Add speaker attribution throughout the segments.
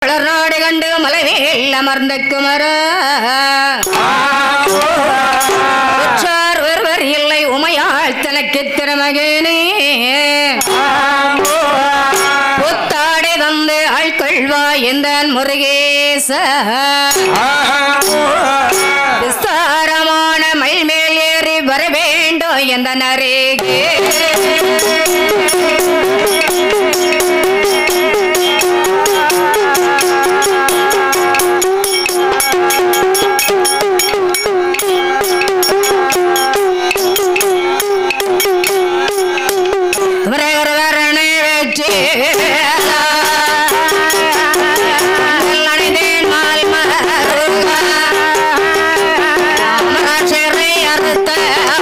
Speaker 1: மலர்நாடு கண்டு மலைமேல் அமர்ந்த குமர உற்றார் ஒருவர் இல்லை உமையாள் தனக்கு திருமகனே புத்தாடை தந்து ஆட்கொள்வா இந்த முருகேச விஸ்தாரமான மயில் மேல் ஏறி வர வேண்டும் எந்த நரேகே விரகரவரணை வெற்றி நலனிதேன் மால் மருகா. அமராட்சியரை அறுத்த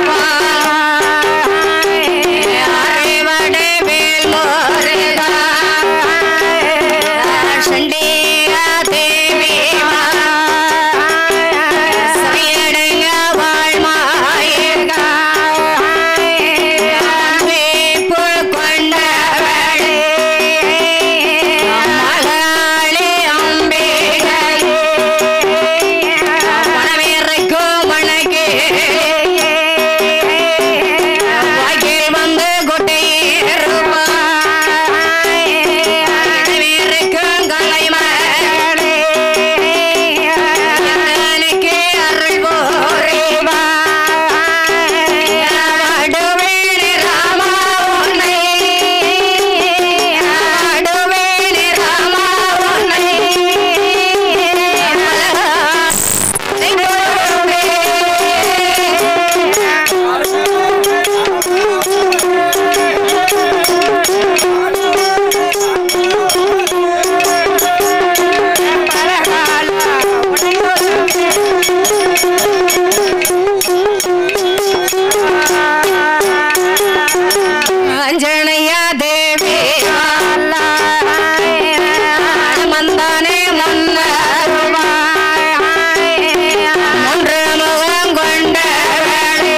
Speaker 1: அறிவடை வேல் முருகா. சண்டிகா தேவி சரியடைங்க வாழ்மாயிருக்கா வேப்புள் கொண்டவளே, மகாளி அம்பிகையே, மனமிருக்கும் மணக்கேயே, வாக்கில் வந்து கொட்டியிருப்பாய், இடமிருக்கும் கலைமகளே, எனக்கு அருள் புரிவாய். ஆடுவேனே ராமா உன்னை, ஆடுவேனே ராமா உன்னை. அஞ்சனையா தேவி மந்தானே முன்னருவாய் மூன்று முகம் கொண்டவளே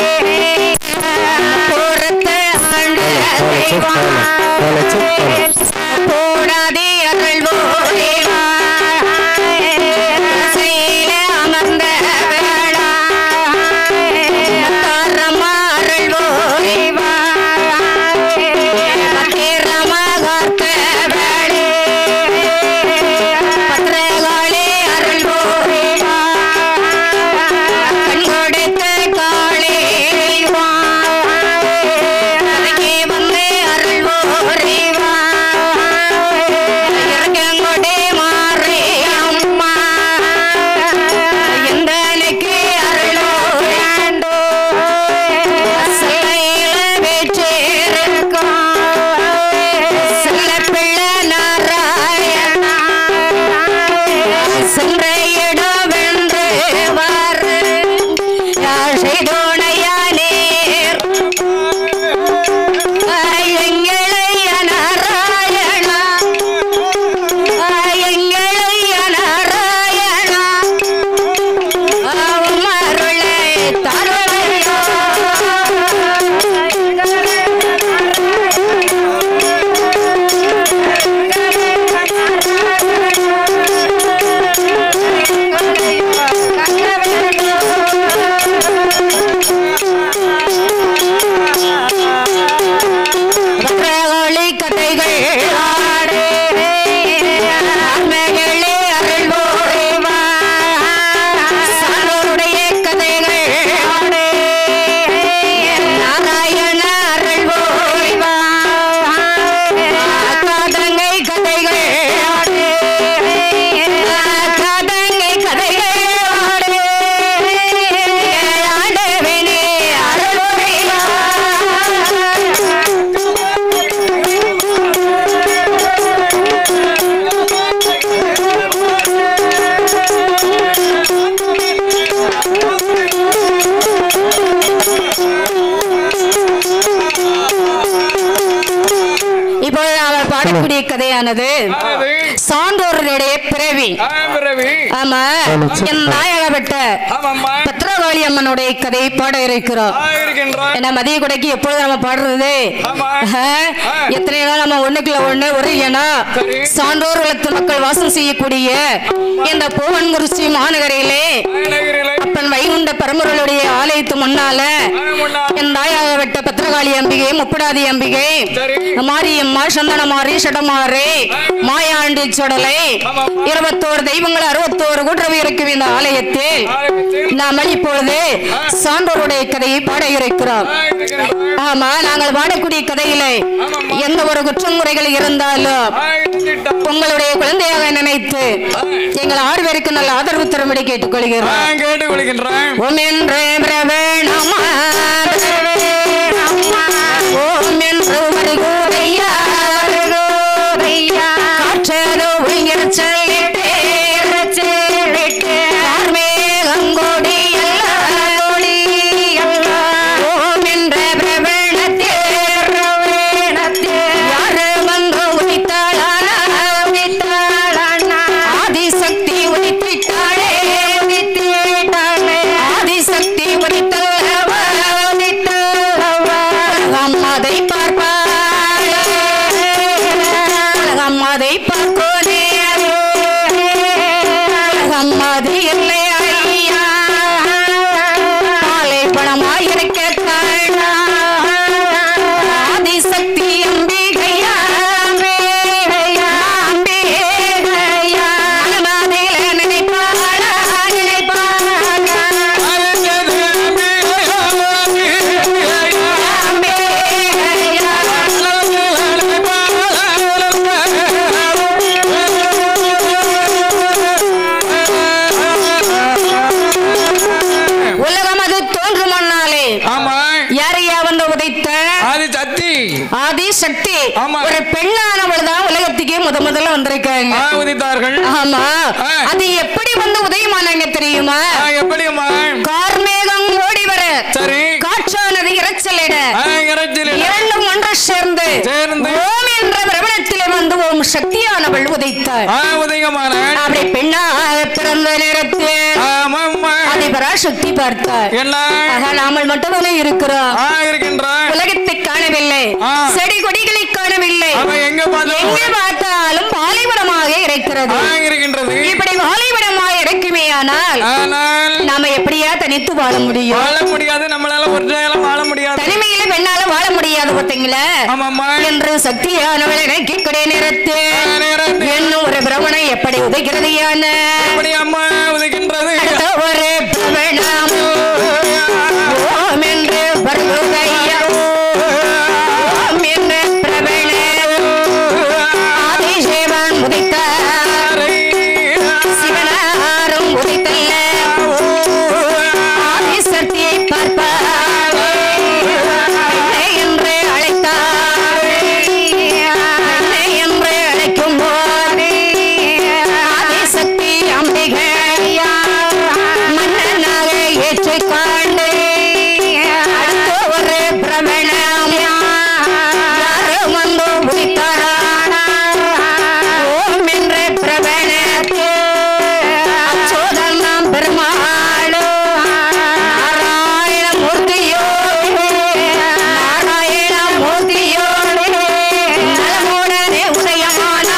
Speaker 1: பொறுத்து ஆண்டு போடாதே அருள் போரிவாய் அமர்ந்த வேளா தாரமா அருள் போரிவாய் பத்திரமா காத்த வேளே பத்திரகாளி அருள் போரிவாய் கண் கொடுத்த காளி அருகே வந்து அருள் போரிவாய் மாறி அம்மா எந்தனுக்கு அருளோ வேண்டோ சிலையில வெற்றிருக்கும் சில பிள்ளை நாராயணா சென்ற இடம் வென்று வாரு யாழை துணையா நேர் எங்களைய நாராயணா எங்களைய நாராயணா மருளை தருளையோ பத்ரகாளி கதைகள் ஆடு ஆன்மகளே அருள் சாரோருடைய கதைகள் ஆடு நாராயண அருள் காதங்கை கதைகள் ஆடு காதங்கை கதைகள் ஆடு ஆடவனே அருள் இப்பொழுது அவர் பாடக்கூடிய கதையானது சான்றோருடைய பிறவி
Speaker 2: ஆ, பிறவி
Speaker 1: ஆமா என் தாயகப்பட்ட
Speaker 2: ஆமாம்மா
Speaker 1: பத்ரகாளி அம்மனுடைய கதையை பாட இருக்கிறோம்
Speaker 2: ஆ, இருக்கின்றாய்
Speaker 1: ஏன்னா மதிய கொடைக்கு எப்பொழுது நம்ம பாடுறது
Speaker 2: ஆமா.
Speaker 1: ஆஹா, எத்தனை நாள் நம்ம ஒண்ணுக்குள்ள ஒண்ணு ஒரு ஏன்னா
Speaker 2: சரி.
Speaker 1: சான்றோர் வளர்த்து மக்கள் வாசம் செய்யக்கூடிய இந்த பூவன்குறிச்சி மாநகரிலே
Speaker 2: நகரிலே
Speaker 1: அப்பன் வைகுண்ட பரம்பொருளுடைய ஆலயத்து முன்னால
Speaker 2: முன்னா
Speaker 1: என் தாயாக வெட்ட பத்திரகாளி அம்பிகை முப்படாதி அம்பிகை
Speaker 2: சரி
Speaker 1: மாரியம்மா சந்தனமாரி சடமாரி மாயாண்டி சுடலை
Speaker 2: ஆமாம்மா.
Speaker 1: இருபத்தோரு தெய்வங்கள் அறுபத்தோரு கூட்டுறவு இருக்கும் இந்த ஆலயத்தில்
Speaker 2: ஆரம்பித்து
Speaker 1: நாம இப்பொழுது சான்றோருடைய கதையை பாட இருக்கிறோம்
Speaker 2: ஆ, இருக்கின்றாய்
Speaker 1: ஆமா நாங்கள் பாடக்கூடிய கதையில
Speaker 2: ஆமாம்மா.
Speaker 1: எந்த ஒரு குற்றங்குறைகள் இருந்தாலும்
Speaker 2: ஆ, இருக்கின்றாய்
Speaker 1: உங்களுடைய குழந்தையாக நினைத்து எங்கள் ஆறு பேருக்கு நல்ல ஆதரவு தரும்படி
Speaker 2: ஆ,
Speaker 1: கேட்டுக்கொள்கிறோம்
Speaker 2: கேட்டுக் கொள்கின்றாய்
Speaker 1: ஓம் என்று பிரவேணமா பிரவேணமா. ஓம் என்று வருகோதையா வருகோதையா. காற்றதோ உயிர் சொல்லிட்டே சொல்லிட்டே. கார்மேகம் கொடி எல்லாம் கொடி எல்லாம். ஓம் என்ற பிரவேணத்தே பிரவேணத்தே. யாரு வந்து உதித்தாளானா உதித்தாளானா. ஆதிசக்தி உதித்திட்டாளே உதித்திட்டாளே. ஆதிசக்தி உதித்தல்லவா உதித்தல்லவா. அம்மாதை பார்ப்பாள் அம்மாதை பார்க்கோனே அம்மாதி இல்லை ஐயா மாலை பணமாயிருக்க காணா ஆதிசக்தி அம்பிகையா அம்பிகையா அம்பிகையா மனதில நினைப்பாளா நினைப்பாளா
Speaker 2: அருந்தது அம்பிகையா,
Speaker 1: அம்பிகையா உலகம் அது தோன்றும் முன்னாலே
Speaker 2: ஆமா
Speaker 1: யாரையா வந்து உதைத்த
Speaker 2: அது சத்தி
Speaker 1: ஆதி சக்தி
Speaker 2: ஆமா.
Speaker 1: ஒரு பெண்ணானவள் தான் உலகத்துக்கே முத முதல்ல வந்திருக்காங்க
Speaker 2: ஆ, உதித்தார்கள்
Speaker 1: ஆமா
Speaker 2: ஆ.
Speaker 1: அது எப்படி வந்து உதயமானாங்க தெரியுமா
Speaker 2: ஆ, எப்படி அம்மா
Speaker 1: கார்மேகம் ஓடி வர
Speaker 2: சரி
Speaker 1: காற்றானது இரைச்சலிட
Speaker 2: ஆ, இறைச்சில்
Speaker 1: இரண்டும் ஒன்று சேர்ந்து
Speaker 2: சேர்ந்து.
Speaker 1: ஓம் என்ற பிரபலத்திலே வந்து ஓம் சக்தியானவள் உதைத்தார்
Speaker 2: ஆ, உதயமான
Speaker 1: அப்படி பெண்ணாக பிறந்த நேரத்தில்
Speaker 2: ஆமாம்மா
Speaker 1: ஆதிபராசக்தி பார்த்தார்
Speaker 2: என்ன
Speaker 1: ஆக நாமல் மட்டும்தானே இருக்கிறோம்
Speaker 2: ஆ இருக்கின்றாய்
Speaker 1: உலகத்தை காணவில்லை
Speaker 2: ஆ.
Speaker 1: செடி கொடிகளை காணவில்லை
Speaker 2: அவன் எங்க பார்த்தா
Speaker 1: எங்கே பார்த்தாலும் பாலைவனமாக இருக்கிறது
Speaker 2: ஆ இருக்கின்றது
Speaker 1: இப்படி பாலைவனமாக இருக்குமே ஆனால்
Speaker 2: ஆனால்
Speaker 1: நாம எப்படியா தனித்து வாழ முடியும்
Speaker 2: வாழ முடியாது நம்மளால ஒரு நாளும் வாழ முடியாது
Speaker 1: தனிமையில பெண்ணால வாழ முடியாது பார்த்தீங்களா
Speaker 2: ஆமாம்மா
Speaker 1: என்று சக்தியானவள் நினைக்கக்கூடிய நேரத்து
Speaker 2: ஆ, நேரத்தில்
Speaker 1: இன்னும் ஒரு பிரமணை எப்படி உதைக்கிறது யான
Speaker 2: எப்படி அம்மா உதைக்கின்றது
Speaker 1: அடுத்த ஒரு பிரமணம் ஓம் என்று வருகையா ஓம் என்று பிரபணம் ஆதிசேவன் உதைத்தார் சிவனாரும் உதைத்தல்ல ஆதிசக்தியை பார்ப்பார் பெண்ணை என்று அழைத்தார் பெண்ணை என்று அழைக்கும் போது ஆதிசக்தி அம்பிகை மன்னனாக ஏற்றுக்கொண்டு அடுத்து ஒரு பிரமணம் யாரும் வந்து உதித்தாரான ஓம் என்ற பிரபணத்தில் அச்சோதனம் பெருமாளோ நாராயண மூர்த்தியோடு நாராயண மூர்த்தியோடு நலமுடனே உதயமானார்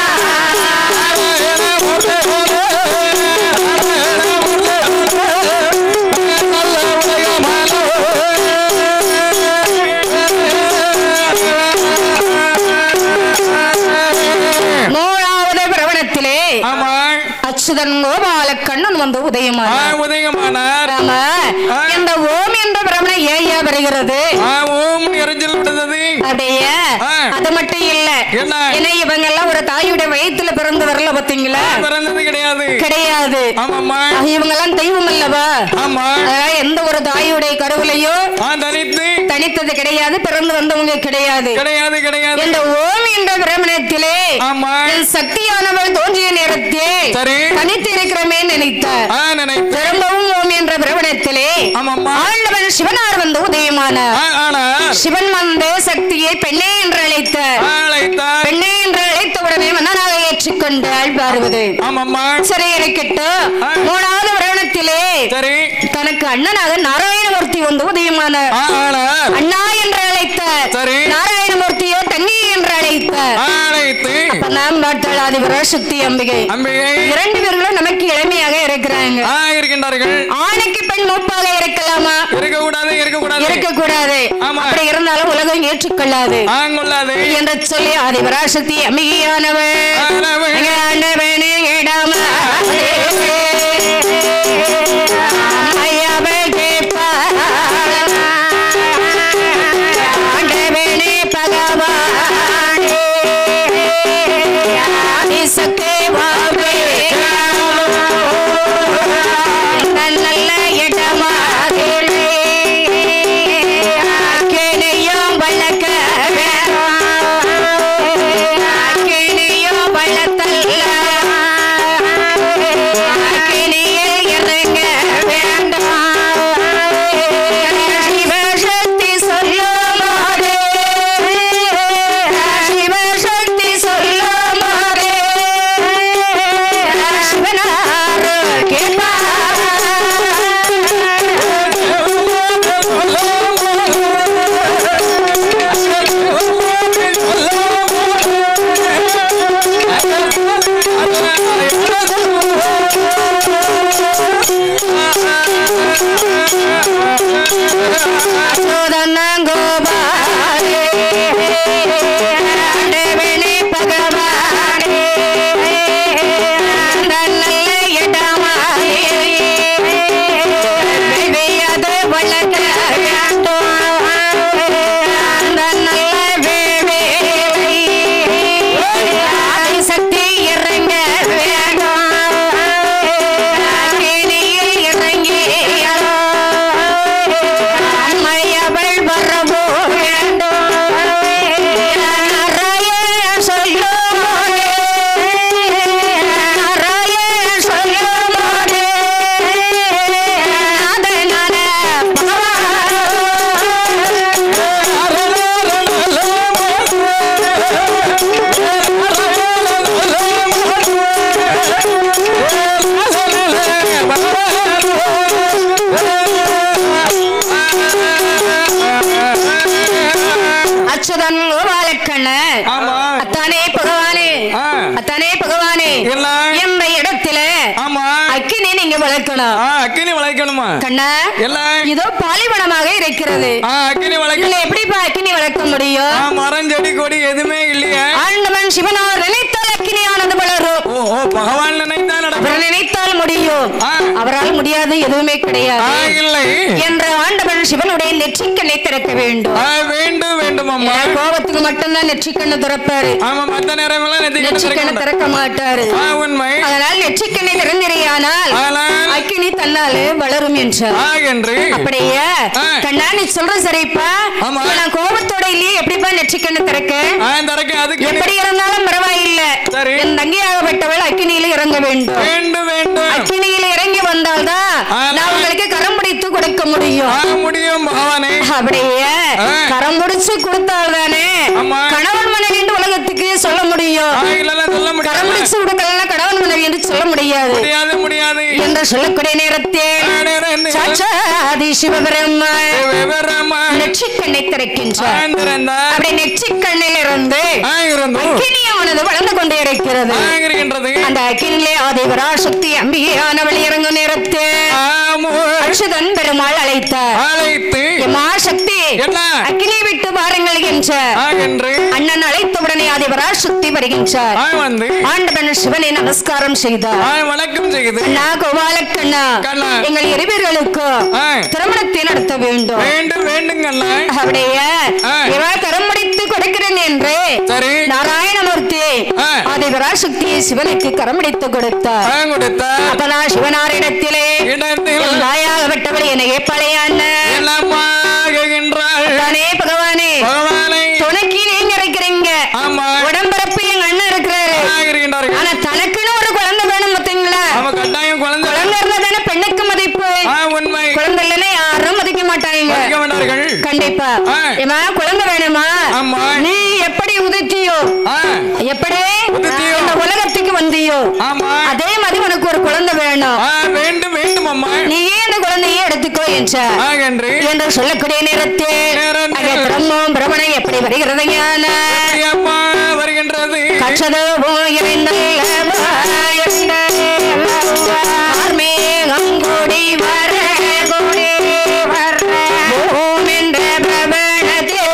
Speaker 1: மூணாவது பிரவணத்திலே
Speaker 2: ஆமா
Speaker 1: அச்சுதன் கோபால கண்ணன் வந்து
Speaker 2: ஆ,
Speaker 1: உதயமானார்
Speaker 2: உதயமானார்
Speaker 1: ஆமா இந்த ஓம் என்ற பிரமணம் ஏயா வருகிறது
Speaker 2: ஆ, ஓம் எரிஞ்சல் விடுதது
Speaker 1: அப்படியே
Speaker 2: ஆ.
Speaker 1: அது மட்டும் இல்ல
Speaker 2: என்ன?
Speaker 1: ஏன்னா இவங்க எல்லாம் ஒரு தாயுடைய வயித்துல பிறந்து வரல பாத்தீங்களா
Speaker 2: பிறந்தது கிடையாது
Speaker 1: கிடையாது
Speaker 2: ஆமாம்மா
Speaker 1: இவங்க எல்லாம் தெய்வம் அல்லவா
Speaker 2: ஆமா
Speaker 1: அதனால எந்த ஒரு தாயுடைய கருவிலையோ
Speaker 2: ஆ தனித்து
Speaker 1: தனித்தது கிடையாது பிறந்து வந்தவங்க கிடையாது
Speaker 2: கிடையாது கிடையாது
Speaker 1: இந்த ஓம் என்ற பிரமணத்திலே
Speaker 2: ஆமா
Speaker 1: என் சக்தியானவள் தோன்றிய நேரத்தில்
Speaker 2: சரி
Speaker 1: தனித்து இருக்கிறமே நினைத்தார்
Speaker 2: ஆ நினைத்து
Speaker 1: திரும்பவும் ஓம் என்ற பிரபணத்திலே
Speaker 2: ஆமாம்மா
Speaker 1: ஆண்டவன் சிவனார் வந்து உதயமானார்
Speaker 2: ஆ, ஆனா
Speaker 1: சிவன் வந்து சக்தியை பெண்ணே என்று அழைத்தார்
Speaker 2: அழைத்தார்
Speaker 1: பெண்ணே என்று அழைத்த உடனே மன்னனாக ஏற்றுக்கொண்டு கொண்டாள் பார்வதி
Speaker 2: ஆமாம்மா
Speaker 1: சரி இருக்கட்டும்
Speaker 2: ஆ.
Speaker 1: மூணாவது வருடத்திலே
Speaker 2: சரி
Speaker 1: தனக்கு அண்ணனாக நாராயணமூர்த்தி வந்து உதயமானார்
Speaker 2: ஆ, ஆனார்.
Speaker 1: அண்ணா என்று அழைத்தார்
Speaker 2: சரி.
Speaker 1: நாராயணமூர்த்தியோ தண்ணி என்று அழைத்தார்
Speaker 2: அழைத்து
Speaker 1: அப்ப நாம் பார்த்தால் ஆதிபராசக்தி அம்பிகை
Speaker 2: அம்பிகை
Speaker 1: இரண்டு பேர்களும் நமக்கு இளமையாக இருக்கிறாங்க
Speaker 2: ஆ இருக்கின்றார்கள்
Speaker 1: ஆணுக்கு பெண் மூப்பாக இருக்கலாமா
Speaker 2: இருக்க கூடாது இருக்க கூடாது
Speaker 1: இருக்கக்கூடாது
Speaker 2: ஆமா.
Speaker 1: அப்படி இருந்தாலும் உலகம் ஏற்றுக்கொள்ளாது
Speaker 2: ஆங்கொள்ளாது
Speaker 1: என்று சொல்லி ஆதிபராசக்தி அம்பிகையானவன்
Speaker 2: ஆனவன்.
Speaker 1: ஆண்டவனே இடாம ஐயாவை கேட்பார். ஆண்டவனே பகவானே ஆதிசக்தி வாவே நல்ல இடமா அக்கினியும் வளர்க்க அக்கினியும் வளர்த்தல்ல அக்கினியில் இறங்க வேண்டாம் சிவசக்தி சொல்லுமாறு சிவசக்தி சொல்லுமாறு சிவனாரு கோபாலே ஆண்டவனே பகவானே நல்ல இடமாயே வெவ்வையாது வளர்க்க வேண்டும் அந்த நல்ல வேவே சக்தி இறங்க வேண்டும் அக்கினியில் இறங்கி அம்மையவள் வரவோ வேண்டும் நிறைய சொல்லுமோனே நிறைய சொல்லுமோனே அதனால அச்சுதன் கோபாலக்கண்ண
Speaker 2: ஆமா.
Speaker 1: அத்தானே பகவானே
Speaker 2: ஆ.
Speaker 1: அத்தானே பகவானே
Speaker 2: இல்ல.
Speaker 1: எந்த இடத்துல
Speaker 2: ஆமா
Speaker 1: அக்கினி நீங்க வளர்க்கணும்
Speaker 2: ஆ அக்கினி வளைக்கணுமா
Speaker 1: கண்ணா
Speaker 2: எல்லாம்
Speaker 1: இதோ பாலைவனமாக இருக்கிறது
Speaker 2: ஆ அக்கினி வளைக்க
Speaker 1: இதுல எப்படிப்பா அக்கினி வளர்க்க முடியும்
Speaker 2: ஆ மரம் செடி கொடி எதுவுமே இல்லையே
Speaker 1: ஆண்டவன் சிவனார் நினைத்தால் அக்கினியானது வளரும்
Speaker 2: ஓ ஓ பகவான் நினைத்தா நடக்கும்
Speaker 1: அவர் நினைத்தால் முடியும்
Speaker 2: ஆ.
Speaker 1: அவரால் முடியாது எதுவுமே
Speaker 2: ஆ
Speaker 1: கிடையாது
Speaker 2: இல்லை
Speaker 1: என்ற ஆண்டவன் சிவனுடைய நெற்றிக்கண்ணை திறக்க வேண்டும்
Speaker 2: ஆ வேண்டும் வேண்டும் அம்மா
Speaker 1: ஏன்னா கோபத்துக்கு மட்டும்தான் நெற்றிக்கண்ணை திறப்பாரு
Speaker 2: ஆமா மத்த நேரமெல்லாம் நெத்திக்கண்ணு
Speaker 1: நெற்றிக்கண்ணை
Speaker 2: திறக்க
Speaker 1: திறக்க மாட்டாரு
Speaker 2: ஆ உண்மை
Speaker 1: அதனால் நெற்றிக்கண்ணை திறந்திரையானால்
Speaker 2: ஆனால்
Speaker 1: அக்கினி தன்னாலே வளரும் என்றார்
Speaker 2: ஆ என்று
Speaker 1: அப்படியே
Speaker 2: ஆ.
Speaker 1: கண்ணா நீ சொல்ற சரிப்பா
Speaker 2: ஆமா.
Speaker 1: இப்ப நான் கோபத்தோட இல்லையே எப்படிப்பா நெற்றிக்கண்ணு திறக்க
Speaker 2: ஆ திறக்க அதுக்கு
Speaker 1: எப்படி இருந்தாலும் பரவாயில்ல
Speaker 2: சரி.
Speaker 1: என் தங்கியாகப்பட்டவள் அக்கினியில இறங்க வேண்டும்
Speaker 2: வேண்டும் வேண்டும்
Speaker 1: அக்கினியில இறங்கி வந்தால்தான்
Speaker 2: ஆ.
Speaker 1: நான் உங்களுக்கு கரம் பிடித்து கொடுக்க முடியும்
Speaker 2: ஆ முடியும் பகவானே
Speaker 1: அப்படியே
Speaker 2: ஆ.
Speaker 1: கரம் முடிச்சு கொடுத்தால்தானே
Speaker 2: ஆமா.
Speaker 1: கணவன் மனைவி என்று உலகத்துக்கு சொல்ல முடியும்
Speaker 2: ஆ இல்லலாம் சொல்ல
Speaker 1: கரம்
Speaker 2: முடியாது
Speaker 1: முடிச்சு கொடுக்கலாம் கணவன் மனைவி என்று சொல்ல முடியாது
Speaker 2: முடியாது முடியாது
Speaker 1: என்று சொல்லக்கூடிய நேரத்தில்
Speaker 2: ஆ, நேரம் என்ன?
Speaker 1: சாட்சாதி சிவபெருமா
Speaker 2: விவரமா
Speaker 1: நெற்றிக்கண்ணை திறக்கின்றார்
Speaker 2: ஆந்திரந்தா
Speaker 1: அப்படி நெற்றிக்கண்ணில் இருந்து
Speaker 2: ஆ இருந்தோம்
Speaker 1: அக்கினியானது வளர்ந்து கொண்டே இருக்கிறது
Speaker 2: ஆ இருக்கின்றது
Speaker 1: அந்த அக்கினிலே ஆதிபராசக்தி அம்பிகையானவள் இறங்கும் நேரத்தில்
Speaker 2: ஆமோ
Speaker 1: அச்சுதன் பெருமாள் அழைத்தார்
Speaker 2: அழைத்து
Speaker 1: எம்மா சக்தி
Speaker 2: என்ன
Speaker 1: அக்கினி விட்டு வாருங்கள் என்ற
Speaker 2: ஆ என்று
Speaker 1: அண்ணன் அழைத்தவுடனே ஆதிபராசக்தி வருகின்றார்
Speaker 2: ஆ வந்து
Speaker 1: ஆண்டவன் சிவனை நமஸ்காரம் செய்தார்
Speaker 2: ஆ வணக்கம் செய்து
Speaker 1: அண்ணா கோபாலக்கண்ணா
Speaker 2: கண்ணா.
Speaker 1: எங்கள் இருவர்களுக்கு
Speaker 2: ஆ
Speaker 1: திருமணத்தை நடத்த வேண்டும்
Speaker 2: வேண்டும் வேண்டுங்கண்ணா
Speaker 1: அப்படியே
Speaker 2: ஆ.
Speaker 1: இவள் கரம் முடித்து கொடுக்கிறேன் என்று
Speaker 2: சரி
Speaker 1: நாராயணமூர்த்தி
Speaker 2: ஆ.
Speaker 1: ஆதிபராசக்தியை சிவனுக்கு கரம் முடித்து கொடுத்தார்
Speaker 2: ஆ கொடுத்த
Speaker 1: அப்ப நான் சிவனாரிடத்திலே
Speaker 2: இடத்தில்
Speaker 1: என் தாயாகப்பட்டவள் என்னையே பழையாண்ண
Speaker 2: என்னமாகின்றாள்
Speaker 1: தானே பகவானே
Speaker 2: பகவானை
Speaker 1: துணைக்கு நீங்க இருக்கிறீங்க
Speaker 2: ஆமா
Speaker 1: உடம்பரப்பு எங்க அண்ணன் இருக்கிறாரு
Speaker 2: ஆ இருக்கின்றார்கள்
Speaker 1: ஆனா தனக்குன்னு ஒரு குழந்தை வேணும் பார்த்தீங்களா
Speaker 2: அவ கட்டாயம் குழந்தை
Speaker 1: குழந்தை இருந்தா தானே பெண்ணுக்கு மதிப்பு
Speaker 2: ஆ உண்மை
Speaker 1: குழந்தை இல்லைன்னா யாரும் மதிக்க மாட்டாங்க
Speaker 2: மதிக்க மாட்டார்கள்
Speaker 1: கண்டிப்பா
Speaker 2: ஆ.
Speaker 1: ஏமா குழந்தை வேணுமா
Speaker 2: ஆமா.
Speaker 1: நீ எப்படி உதித்தியோ
Speaker 2: ஆ
Speaker 1: எப்படி
Speaker 2: உதித்தியோ?
Speaker 1: இந்த உலகத்துக்கு வந்தியோ
Speaker 2: ஆமா
Speaker 1: அதே மாதிரி உனக்கு ஒரு குழந்தை வேணும்
Speaker 2: ஆ, வேண்டும் வேண்டும் அம்மா
Speaker 1: நீயே அந்த குழந்தையை எடுத்துக்கோ என்றார்
Speaker 2: ஆகன்று
Speaker 1: என்று சொல்லக்கூடிய நேரத்தில்
Speaker 2: நேரத்தில்
Speaker 1: அங்கே பிரம்மம் பிரமணம் எப்படி வருகிறது ஞான
Speaker 2: அம்மா வருகின்றது
Speaker 1: கற்றதோ ஆர்மேகம் கூடி வர கூடி வர ஓம் என்ற பிரபணத்தில்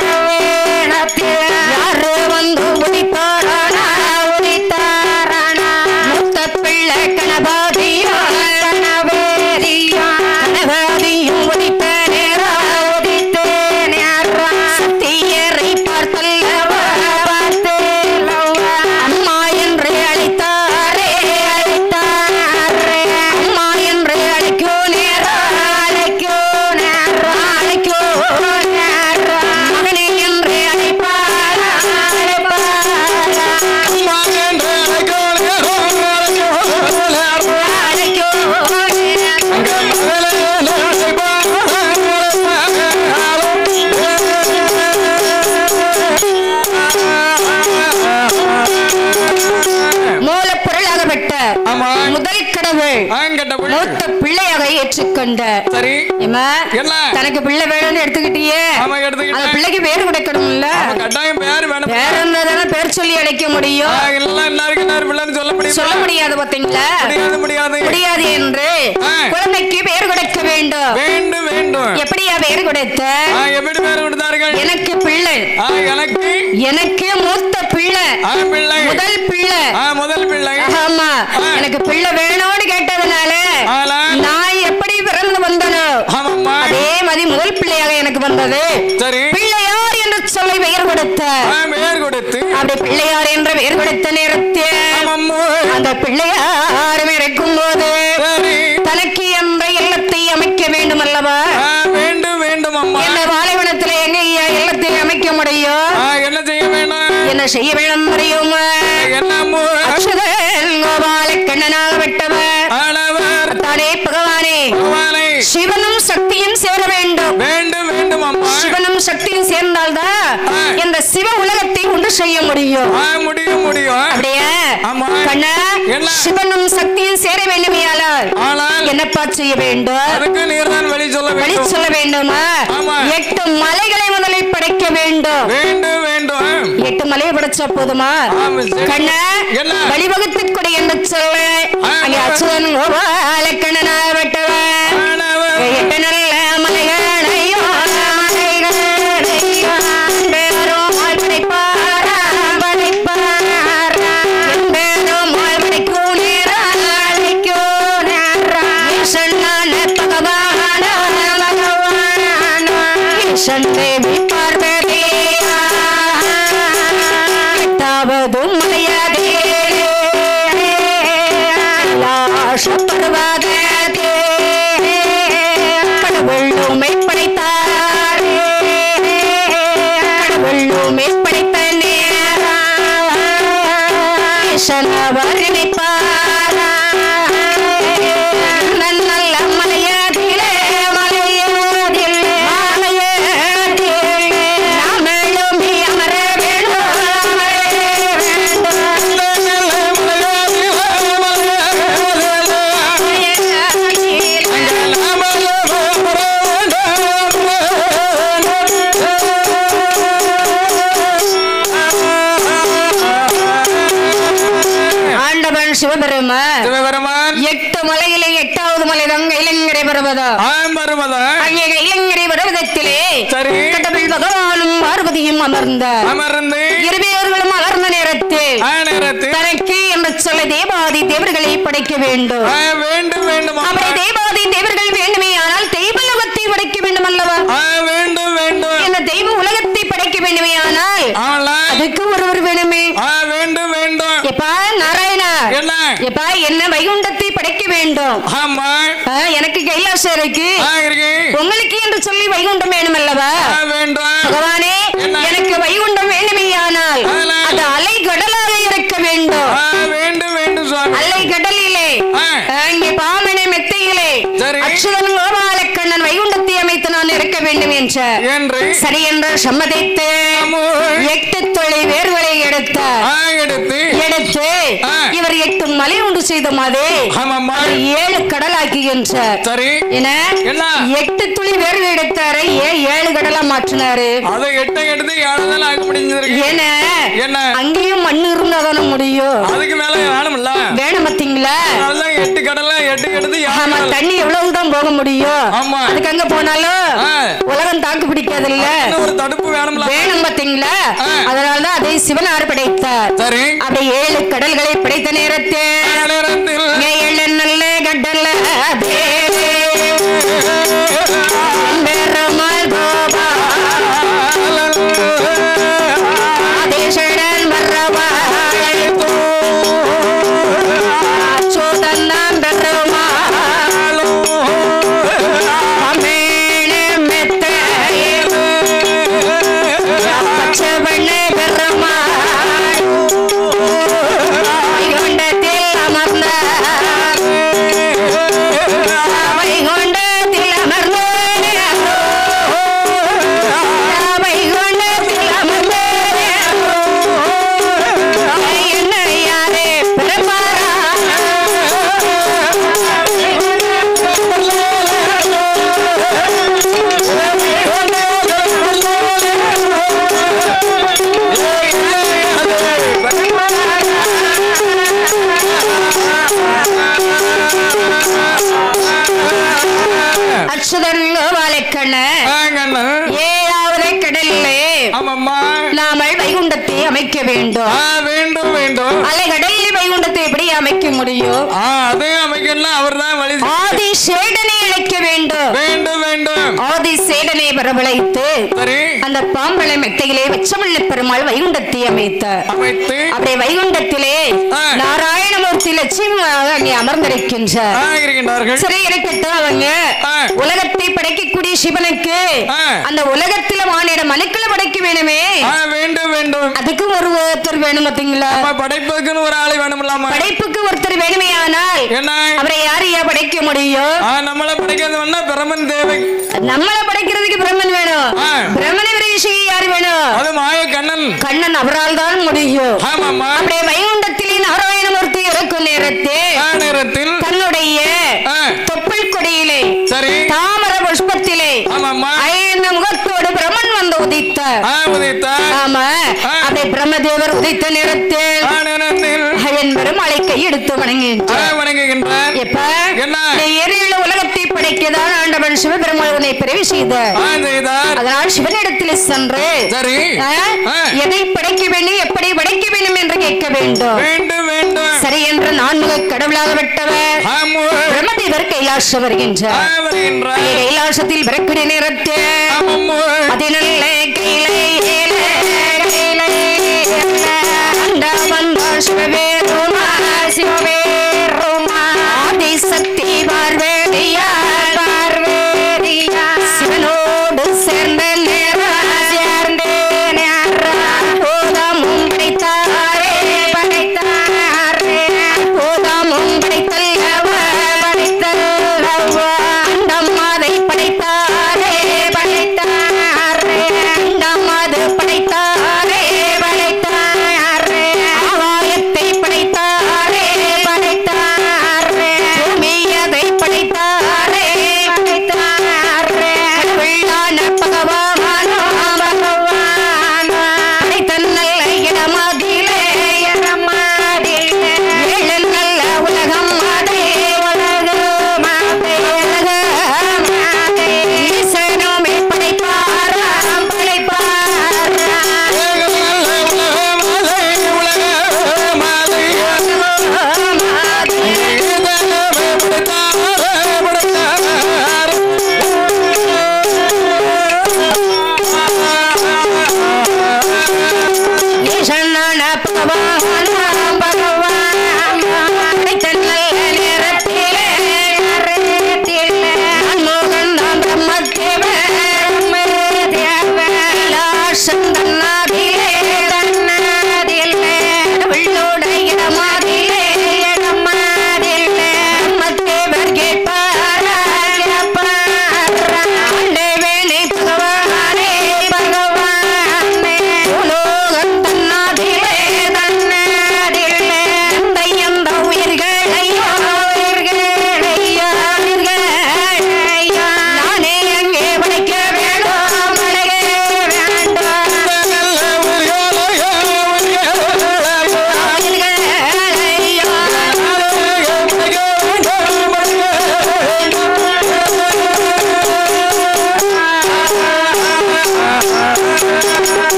Speaker 1: யாரு வந்து உதித்தாரானா உதித்தாரானா முத்த பிள்ளை கணபாதியா கணபேதியா கணபாதியும் உதித்த நேரா உதித்த நேரா சத்தியரை பார்த்தல்லவா பார்த்தல்லவா அம்மா என்று அழைத்தாரே அழைத்தாரே அம்மா என்று அழைக்கோ நேரா அழைக்கோ நேரா அழைக்கோ நேரா மகனே என்று அழைப்பாரா அழைப்பாரா
Speaker 2: அம்மா என்று அழைக்கோளே, அழைக்கோளே,
Speaker 1: அழைக்கோ நேரா மூலப்பொருளாகப்பட்ட
Speaker 2: ஆமா
Speaker 1: முதல் கடவுள்
Speaker 2: ஆங்கட்ட புள்ள.
Speaker 1: மூத்த பிள்ளையாக ஏற்றுக்கொண்ட
Speaker 2: சரி
Speaker 1: ஏம்மா,
Speaker 2: என்ன?
Speaker 1: தனக்கு பிள்ளை வேணும்னு எடுத்துக்கிட்டியே
Speaker 2: ஆமா
Speaker 1: அந்த
Speaker 2: எடுத்துக்கிட்டேன்
Speaker 1: பிள்ளைக்கு பேர் கொடுக்கணும்ல
Speaker 2: ஆமா, கட்டாயம் பேர் வேணும்
Speaker 1: பேர் இருந்தாதானே பேர் சொல்லி அழைக்க
Speaker 2: ஆ,
Speaker 1: முடியும்
Speaker 2: எல்லாம் எல்லாருக்கும் எல்லாரும் பிள்ளைன்னு சொல்ல முடியுமா
Speaker 1: சொல்ல முடியாது பாத்தீங்களா
Speaker 2: முடியாது முடியாது
Speaker 1: முடியாது என்று
Speaker 2: ஆ.
Speaker 1: குழந்தைக்கு பேர் கொடுக்க வேண்டும்
Speaker 2: வேண்டும் வேண்டும்
Speaker 1: எப்படியா பேர் கொடுத்த
Speaker 2: ஆ, எப்படி பேர் கொடுத்தார்கள்
Speaker 1: எனக்கு பிள்ளை
Speaker 2: ஆ, எனக்கு
Speaker 1: எனக்கு மூத்த பிள்ளை
Speaker 2: ஆ, பிள்ளை
Speaker 1: முதல் பிள்ளை
Speaker 2: ஆ, முதல் பிள்ளை
Speaker 1: ஆமா
Speaker 2: ஆ.
Speaker 1: எனக்கு பிள்ளை வேணும்னு கேட்டதுனால
Speaker 2: ஆலா.
Speaker 1: நான் எப்படி பிறந்து வந்தனோ
Speaker 2: ஆமாம்மா
Speaker 1: அதே மாதிரி முதல் பிள்ளையாக எனக்கு வந்தது
Speaker 2: சரி
Speaker 1: பிள்ளையார் என்று சொல்லி பெயர் கொடுத்த
Speaker 2: ஆ, பெயர் கொடுத்து
Speaker 1: அப்படி பிள்ளையார் என்ற பெயர் கொடுத்த நேரத்தில்
Speaker 2: ஆமாம்மா.
Speaker 1: அந்த பிள்ளையார் இருக்கும் போது
Speaker 2: சரி
Speaker 1: தனக்கு என்ற இல்லத்தை அமைக்க வேண்டும் அல்லவா
Speaker 2: ஆ, வேண்டும் வேண்டும் அம்மா
Speaker 1: என்ன பாலைவனத்துல எங்க ஐயா இல்லத்தை அமைக்க முடியும்
Speaker 2: ஆ, என்ன செய்ய வேணும்
Speaker 1: என்ன செய்ய வேண்டும் தெரியுமா
Speaker 2: என்ன அம்மு?
Speaker 1: அக்ஷதன் கோபால கண்ணனாக விட்டவர்
Speaker 2: ஆனவர்
Speaker 1: தானே பகவானே
Speaker 2: பகவானை
Speaker 1: சிவனும் சக்தியும் சேர வேண்டும்
Speaker 2: வேண்டும் வேண்டும் அம்மா
Speaker 1: சிவனும் சக்தியும் சேர்ந்தால்தான்
Speaker 2: ஆ.
Speaker 1: இந்த சிவ உலகத்தை உண்டு செய்ய முடியும்
Speaker 2: ஆ, முடியும் முடியும்
Speaker 1: அப்படியே
Speaker 2: ஆமா.
Speaker 1: கண்ணா
Speaker 2: என்ன?
Speaker 1: சிவனும் சக்தியும் சேர வேண்டுமையானால்
Speaker 2: ஆனால்
Speaker 1: என்னப்பா செய்ய வேண்டும்
Speaker 2: அதுக்கு நீர்தான் வழி சொல்ல
Speaker 1: வழி
Speaker 2: வேண்டும்
Speaker 1: சொல்ல வேண்டுமா
Speaker 2: ஆமா.
Speaker 1: எட்டு மலைகளை முதலில் படைக்க வேண்டும்
Speaker 2: வேண்டும் வேண்டும்
Speaker 1: எட்டு மலையை படைச்சா போதுமா
Speaker 2: ஆமா, சரி.
Speaker 1: கண்ணா
Speaker 2: என்ன?
Speaker 1: வழிவகுத்து கொடு என்று சொல்ல
Speaker 2: ஆமா.
Speaker 1: அங்கே அச்சுதன் கோபால கண்ணனா வெட்டவன்
Speaker 2: ஆனவர்
Speaker 1: எட்டு நல்ல மலைகளையும் மலைகளையும் பெருமாள் படைப்பாரா, படைப்பாரா. பெருமாள் படைக்கும் நேரம், அழைக்கும் நேரம். ஈசனான பகவானா, பகவானா. ஈசன் தேவி பார்வதியா. எட்டாவது மலையாதே பர்வதத்தே கடவுளுமை படைத்தாரே கடவுளுமை படைத்த நேரம் ஈசனவர் நினைப்பாரா நல்ல மலையாதிலே மலையாதிலே மலையாதிலே நாமெழும்பி அமர வேணும் அமர வேண்டும் ஆண்டவன் சிவபெருமான்
Speaker 2: சிவபெருமான்
Speaker 1: எட்டு மலையிலே எட்டாவது மலை தான் இளங்கரை பருவதம்
Speaker 2: ஆம்பருமதா
Speaker 1: அங்கே இளங்கரை பருவதத்திலே
Speaker 2: சரி
Speaker 1: கடவுள் பகவானும் பார்வதியும் அமர்ந்த
Speaker 2: அமர்ந்து
Speaker 1: இருவேர்களும் அமர்ந்த நேரத்தில்
Speaker 2: ஆ நேரத்தில்
Speaker 1: தனக்கு என்று சொல்ல தேவாதி தேவர்களை படைக்க வேண்டும்
Speaker 2: ஆ, வேண்டும் வேண்டும் அம்மா.
Speaker 1: அப்படி தேவாதி தேவர்கள் வேண்டுமே ஆனால் தெய்வலோகத்தை படைக்க வேண்டும் அல்லவா
Speaker 2: ஆ, வேண்டும் வேண்டும்
Speaker 1: இந்த தெய்வ உலகத்தை படைக்க வேண்டுமே ஆனால்
Speaker 2: ஆனால்
Speaker 1: அதுக்கு ஒருவர் வேணுமே
Speaker 2: ஆ வேண்டும் வேண்டும்
Speaker 1: எப்பா நாராயணா
Speaker 2: என்ன
Speaker 1: எப்பா என்ன வைகுண்டத்தை படைக்க வேண்டும்
Speaker 2: ஆமா
Speaker 1: ஆ, எனக்கு கைலாசம் இருக்கு
Speaker 2: ஆ இருக்கு
Speaker 1: உங்களுக்கு என்று சொல்லி வைகுண்டம் வேணும் அல்லவா
Speaker 2: ஆ வேண்டும்
Speaker 1: பகவானே
Speaker 2: என்ன?
Speaker 1: எனக்கு வைகுண்டம் வேண்டுமேயானால்
Speaker 2: ஆனால்?
Speaker 1: அது அலை கடலாக இருக்க வேண்டும்
Speaker 2: ஆ வேண்டும் வேண்டும் சுவாமி
Speaker 1: அலை கடலிலே
Speaker 2: ஆ.
Speaker 1: அங்கே பாமனை மெத்தையிலே
Speaker 2: சரி.
Speaker 1: அச்சுதன் கோபாலக்கண்ணன் வைகுண்டத்தை அமைத்து நான் இருக்க வேண்டும் என்ற
Speaker 2: என்று
Speaker 1: சரி என்று சம்மதித்து
Speaker 2: அம்மோய்.
Speaker 1: எட்டு தொலை வேர்களை எடுத்த
Speaker 2: ஆ, எடுத்து
Speaker 1: எடுத்து
Speaker 2: ஆ.
Speaker 1: இவர் எட்டு மலை உண்டு செய்த மாதிரி
Speaker 2: ஆமாம்மா
Speaker 1: ஏழு கடலாக்குகின்ற
Speaker 2: சரி
Speaker 1: என்ன
Speaker 2: என்ன?
Speaker 1: எட்டு துளி வேர்வை எடுத்தாரு ஏன் ஏழு கடலா மாற்றினாரு
Speaker 2: அதை எட்ட எடுத்து ஏழதான் ஆக முடிஞ்சிருக்கு
Speaker 1: ஏன
Speaker 2: என்ன
Speaker 1: அங்கேயும் மண் இருந்தா தானே முடியும்
Speaker 2: அதுக்கு மேல வேணும்ல
Speaker 1: வேணும் பாத்தீங்களா
Speaker 2: அதெல்லாம் எட்டு கடலை எட்டு எடுத்து ஏழு
Speaker 1: ஆமா
Speaker 2: கடலை.
Speaker 1: தண்ணி எவ்வளவுதான் போக முடியும்
Speaker 2: ஆமா.
Speaker 1: அதுக்கு அங்க போனாலும்
Speaker 2: ஆ.
Speaker 1: உலகம் தாக்கு பிடிக்காது இல்ல
Speaker 2: இன்னும் ஒரு தடுப்பு வேணும்ல
Speaker 1: வேணும் பாத்தீங்களா
Speaker 2: ஆ.
Speaker 1: அதனாலதான் அதை சிவனார் படைத்தார்
Speaker 2: சரி
Speaker 1: அப்படி ஏழு கடல்களை படைத்த நேரத்தில்
Speaker 2: நேரத்தில்
Speaker 1: ஏழு நல்ல கடல பெருமாள் கோபா ஆதிசேடன் வர்றவாள் அச்சோதன்னாம் பெருமாள் அமேனே மெத்தையே பச்சவண்ணே பெருமாள் வைகுண்டத்தில் அமர்ந்தார் வைகுண்டத்தில் அமர்ந்தோனே வைகுண்டத்தில் அமர்ந்தோனே என்ன யாரே பெருமாறா அச்சுதன் கோபாலக்கண்ண
Speaker 2: ஆங்கண்ணா.
Speaker 1: ஏழாவது கடலிலே
Speaker 2: ஆமாம்மா
Speaker 1: நாமல் வைகுண்டத்தை அமைக்க வேண்டும்
Speaker 2: ஆ, வேண்டும் வேண்டும்
Speaker 1: அலைகடலில் வைகுண்டத்தை எப்படி அமைக்க முடியும்
Speaker 2: ஆ அதையும் அமைக்கலாம் அவர் தான் வழி
Speaker 1: ஆதி சேடனை அழைக்க வேண்டும்
Speaker 2: வேண்டும் வேண்டும்
Speaker 1: ஆதி சேடனை வரவழைத்து
Speaker 2: சரி
Speaker 1: அந்த பாம்பளை மெத்தையிலே வெச்சமல்ல பெருமாள் வைகுண்டத்தை அமைத்தார்
Speaker 2: அமைத்து
Speaker 1: அப்படியே வைகுண்டத்திலே
Speaker 2: ஆ.
Speaker 1: நாராயணமூர்த்தி லட்சுமியாக அங்கே அமர்ந்திருக்கின்றார்
Speaker 2: ஆ, இருக்கின்றார்கள்
Speaker 1: சரி இருக்கட்டும் அவங்க
Speaker 2: ஆ.
Speaker 1: உலகத்தை படைக்கக்கூடிய சிவனுக்கு
Speaker 2: ஆ.
Speaker 1: அந்த உலகத்துல வானிட மனுக்களை படைக்க வேணுமே
Speaker 2: ஆ, வேண்டும் வேண்டும்
Speaker 1: அதுக்கும் ஒரு ஒருத்தர் வேணும் பாத்தீங்களா
Speaker 2: நம்ம படைப்புக்குன்னு ஒரு ஆளை வேணுமில்லாமா
Speaker 1: படைப்புக்கு ஒருத்தர் வேணுமே ஆனால்
Speaker 2: என்ன
Speaker 1: அவரை யார் ஏன் படைக்க முடியும்
Speaker 2: ஆ, நம்மள படைக்கிறது வேணா பிரமன் தேவை
Speaker 1: நம்மள படைக்கிறதுக்கு பிரம்மன் வேணும்
Speaker 2: ஆ.
Speaker 1: பிரம்மனை விரைசி யார் வேணும்
Speaker 2: அது மாய கண்ணன்
Speaker 1: கண்ணன் அவரால் தான் முடியும்
Speaker 2: ஆமாம்மா
Speaker 1: அப்படியே வைகுண்டத்திலே நாராயணமூர்த்தி இருக்கும் நேரத்தில்
Speaker 2: ஆ நேரத்தில்
Speaker 1: தன்னுடைய
Speaker 2: ஆ,
Speaker 1: தொப்புள் கொடியிலே
Speaker 2: சரி
Speaker 1: தாமர புஷ்பத்திலே
Speaker 2: ஆமாம்மா
Speaker 1: ஐந்து முகத்தோடு பிரம்மன் வந்து உதித்தார்
Speaker 2: ஆ உதித்தா
Speaker 1: ஆமா
Speaker 2: ஆ.
Speaker 1: அப்படி பிரம்மதேவர் உதித்த நேரத்தில்
Speaker 2: ஆ நேரத்தில்
Speaker 1: என் பெருமாளை கையெடுத்து
Speaker 2: ஆ
Speaker 1: வணங்குகின்றார்
Speaker 2: வணங்குகின்றார்
Speaker 1: எப்ப
Speaker 2: என்ன?
Speaker 1: இந்த ஏரியுள்ள உலகத்தை படைக்கதான் ஆண்டவன் சிவபெருமாள் உன்னை பிறவி செய்தார்
Speaker 2: ஆ செய்தார்
Speaker 1: அதனால் சிவனிடத்தில் சென்று
Speaker 2: சரி
Speaker 1: ஆ,
Speaker 2: ஆ.
Speaker 1: எதை படைக்க வேண்டும் எப்படி படைக்க வேண்டும் என்று கேட்க வேண்டும்
Speaker 2: வேண்டும் வேண்டும்
Speaker 1: சரி என்று நான்முக கடவுளாக விட்டவர்
Speaker 2: ஆமு
Speaker 1: பிரம்மதேவர் கைலாசம்
Speaker 2: ஆ
Speaker 1: வருகின்றார்
Speaker 2: வருகின்றார்
Speaker 1: கைலாசத்தில் பிறக்கூடிய நேரத்தில்
Speaker 2: ஆமம்மு
Speaker 1: பதினல்ல கைலை ஏல கைலை அந்த வந்த சிவபேருமா சிவபேருமா ஆதிசக்தி பார்வேடியார் பார்வேடியார் சிவனோடு சேர்ந்த நேரம் சேர்ந்தே நேரம் போதமும் படைத்தாரே படைத்தாரே போதமும் படைத்தல்லவா படைத்தல்லவா அண்டம் அதை படைத்தாரே படைத்தாரே அண்டம் அது படைத்தாரே படைத்தாரே ஆகாயத்தை படை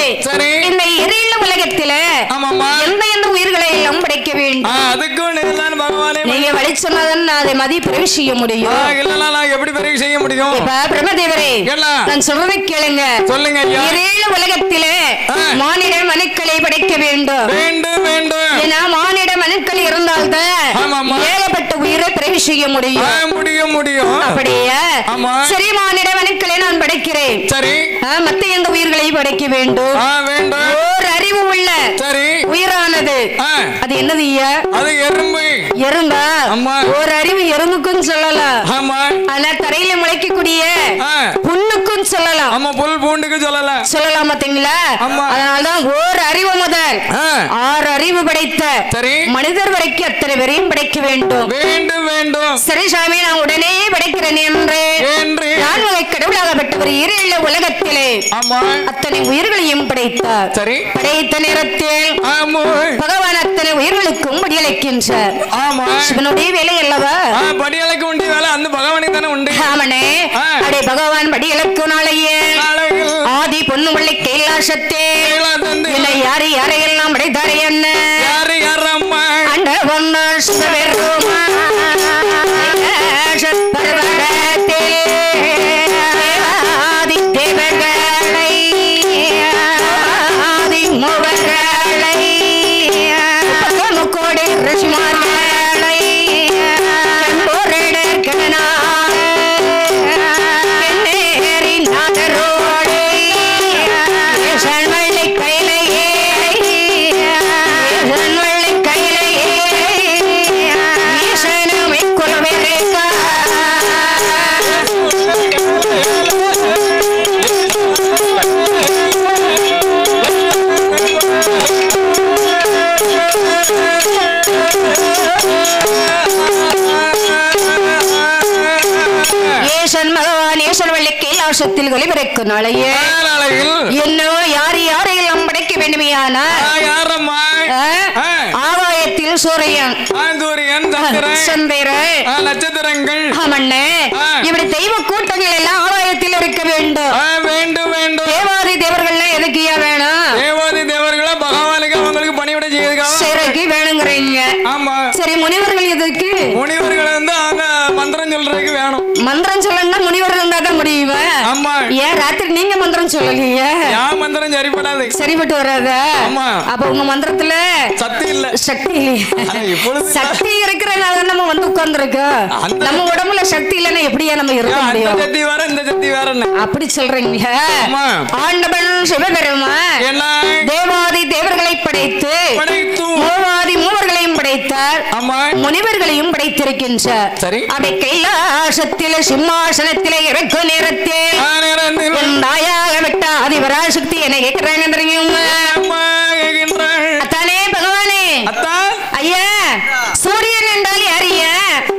Speaker 2: சரி.
Speaker 1: இந்த எரியுள்ள உலகத்தில
Speaker 2: ஆமாம்மா
Speaker 1: எந்த எந்த உயிர்களை எல்லாம் படைக்க
Speaker 2: ஆ,
Speaker 1: வேண்டும்
Speaker 2: அதுக்கும் நீதான் பகவானே
Speaker 1: நீங்க வழி சொன்னதன் நான் அதை மதிப்பிறவி செய்ய
Speaker 2: ஆ,
Speaker 1: முடியும்
Speaker 2: இல்லைன்னா நான் எப்படி பிறகு செய்ய முடியும்
Speaker 1: இப்ப பிரம்மதேவரே
Speaker 2: என்ன?
Speaker 1: நான் சொல்றதை கேளுங்க
Speaker 2: சொல்லுங்க ஐயா
Speaker 1: எரியுள்ள உலகத்திலே
Speaker 2: ஆ.
Speaker 1: மானிட மனுக்களை படைக்க வேண்டும்
Speaker 2: வேண்டும் வேண்டும்
Speaker 1: ஏன்னா மானிட மனுக்கள் இருந்தால்தான்
Speaker 2: ஆமாம்மா.
Speaker 1: ஏகப்பட்ட உயிரை பிறவி செய்ய
Speaker 2: ஆ,
Speaker 1: முடியும்
Speaker 2: முடியும் முடியும்
Speaker 1: அப்படியே
Speaker 2: ஆமா.
Speaker 1: சரி மானிட மனுக்களை நான் படைக்கிறேன்
Speaker 2: சரி
Speaker 1: ஆ, மத்த எந்த உயிர்களை படைக்க வேண்டும்
Speaker 2: ஆ வேண்டும்
Speaker 1: ஓர் அறிவு உள்ள
Speaker 2: சரி
Speaker 1: உயிரானது
Speaker 2: ஆ,
Speaker 1: அது என்னது ஐயா
Speaker 2: அது எறும்பு
Speaker 1: எறும்பா
Speaker 2: ஆமா.
Speaker 1: ஒரு அறிவு எறும்புக்கும் சொல்லலாம்
Speaker 2: ஆமா
Speaker 1: ஆனா தரையில முளைக்கக்கூடிய
Speaker 2: ஆ,
Speaker 1: புண்ணுக்கும் சொல்லலாம்
Speaker 2: ஆமா புல் பூண்டுக்கு சொல்லல
Speaker 1: சொல்லலாம் பாத்தீங்களா
Speaker 2: ஆமா.
Speaker 1: அதனால்தான் ஓர் அறிவு முதல்
Speaker 2: ஆ,
Speaker 1: ஆறு அறிவு படைத்த
Speaker 2: சரி
Speaker 1: மனிதர் வரைக்கும் அத்தனை பேரையும் படைக்க வேண்டும்
Speaker 2: வேண்டும் வேண்டும்
Speaker 1: சரி சாமி நான் உடனே படைக்கிறேன் என்று
Speaker 2: என்று
Speaker 1: நான் உங்களை கடவுளாகப்பட்டவர் இருள உலகத்திலே
Speaker 2: ஆமா
Speaker 1: அத்தனை உயிர்களையும் படைத்தார்
Speaker 2: சரி
Speaker 1: படைத்த நேரத்தில்
Speaker 2: ஆமா
Speaker 1: பகவான் அத்தனை உயிர்களுக்கும் படியளிக்கின்றார்
Speaker 2: ஆமா
Speaker 1: சிவனுடைய வேலை அல்லவா
Speaker 2: ஆ, படியாளுக்கு உண்டு வேலை அந்த பகவானுக்கு தானே உண்டு
Speaker 1: ஆமனே
Speaker 2: ஆ.
Speaker 1: அடே பகவான் படியலுக்கு நாளையே
Speaker 2: நாளையில்
Speaker 1: ஆதி பொண்ணு முள்ளை கைலாசத்தே
Speaker 2: கைலா தந்து
Speaker 1: இல்லை யாரு யாரையெல்லாம் படைத்தாரு என்ன
Speaker 2: யாரு யாரம்மா
Speaker 1: அண்டவன் சிவபெருமான் பர்வதத்தில் ஆதி தேவர்களை ஆதி மூவர்களை முக்கோடி ரிஷிமார்களை கண்ணேறி நாதரோடு சண்வள்ளி கைலையே சண்வள்ளி கைலையே ஈசனமை குலவெறிக்கா ஏசன் பகவான் ஏசன் வள்ளி கைலாசத்தில் ஒளிபிறக்கும் நாளையே
Speaker 2: நாளையில்
Speaker 1: என்னோ யார் யாரையெல்லாம் படைக்க வேண்டுமையானா
Speaker 2: ஆ, யாரம்மா
Speaker 1: ஆ?
Speaker 2: ஆ.
Speaker 1: ஆகாயத்தில் சூரியன்
Speaker 2: ஆந்தூரியன் சந்திரன்
Speaker 1: சந்திரன்
Speaker 2: ஆ, நட்சத்திரங்கள்
Speaker 1: ஆமண்ணே
Speaker 2: ஆ.
Speaker 1: இப்படி தெய்வ கூட்டங்கள் எல்லாம் ஆகாயத்தில் இருக்க வேண்டும்
Speaker 2: ஆ, வேண்டும் வேண்டும்
Speaker 1: தேவாதி தேவர்கள்லாம் எதுக்குயா வேணும்
Speaker 2: தேவாதி தேவர்களா பகவானுக்கு அவங்களுக்கு பணிவிட செய்யறதுக்காக
Speaker 1: சிறைக்கு வேணுங்கிறீங்க
Speaker 2: ஆமா
Speaker 1: சரி முனிவர்கள் எதுக்கு
Speaker 2: முனிவர்கள் வந்து அவங்க மந்திரம் சொல்றதுக்கு வேணும்
Speaker 1: மந்திரம் சொல்லணும்னா முனிவர்கள் இருந்தா தான் முடியுமா
Speaker 2: ஆமா
Speaker 1: ஏன் ராத்திரி நீங்க மந்திரம் சொல்லலையே
Speaker 2: யா மந்திரம் சரிப்படாது
Speaker 1: சரிப்பட்டு வராத
Speaker 2: ஆமா.
Speaker 1: அப்ப உங்க மந்திரத்துல
Speaker 2: சக்தி இல்ல
Speaker 1: சக்தி இல்லையா
Speaker 2: ஆனா இப்பொழுது
Speaker 1: சக்தி இருக்கிறனால தான் நம்ம வந்து உட்கார்ந்துருக்கோம்
Speaker 2: அந்த-
Speaker 1: நம்ம உடம்புல சக்தி இல்லைன்னா எப்படியா நம்ம இருக்க
Speaker 2: அந்த
Speaker 1: முடியும்
Speaker 2: சக்தி வேற இந்த சக்தி வேற என்ன
Speaker 1: அப்படி சொல்றீங்க
Speaker 2: ஆமா.
Speaker 1: ஆண்டவன் சிவபெருமான்
Speaker 2: என்ன
Speaker 1: தேவாதி தேவர்களை படைத்து
Speaker 2: படைத்து
Speaker 1: மூவாதி மூவர்களையும் படைத்தார்
Speaker 2: ஆமா
Speaker 1: முனிவர்களையும் படைத்திருக்கின்றார்
Speaker 2: சரி.
Speaker 1: அவை கைலாசத்தில சிம்மாசனத்தில இருக்கும் நேரத்தில்
Speaker 2: ஆ, நேரத்தில்
Speaker 1: என் தாயாக விட்ட அதிபராசக்தி என்ன கேட்கிறாங்க தெரியுமா
Speaker 2: அம்மா கேட்கின்றாள்.
Speaker 1: அத்தானே பகவானே
Speaker 2: அத்தான்
Speaker 1: ஐயா சூரியன் என்றால் யாரியா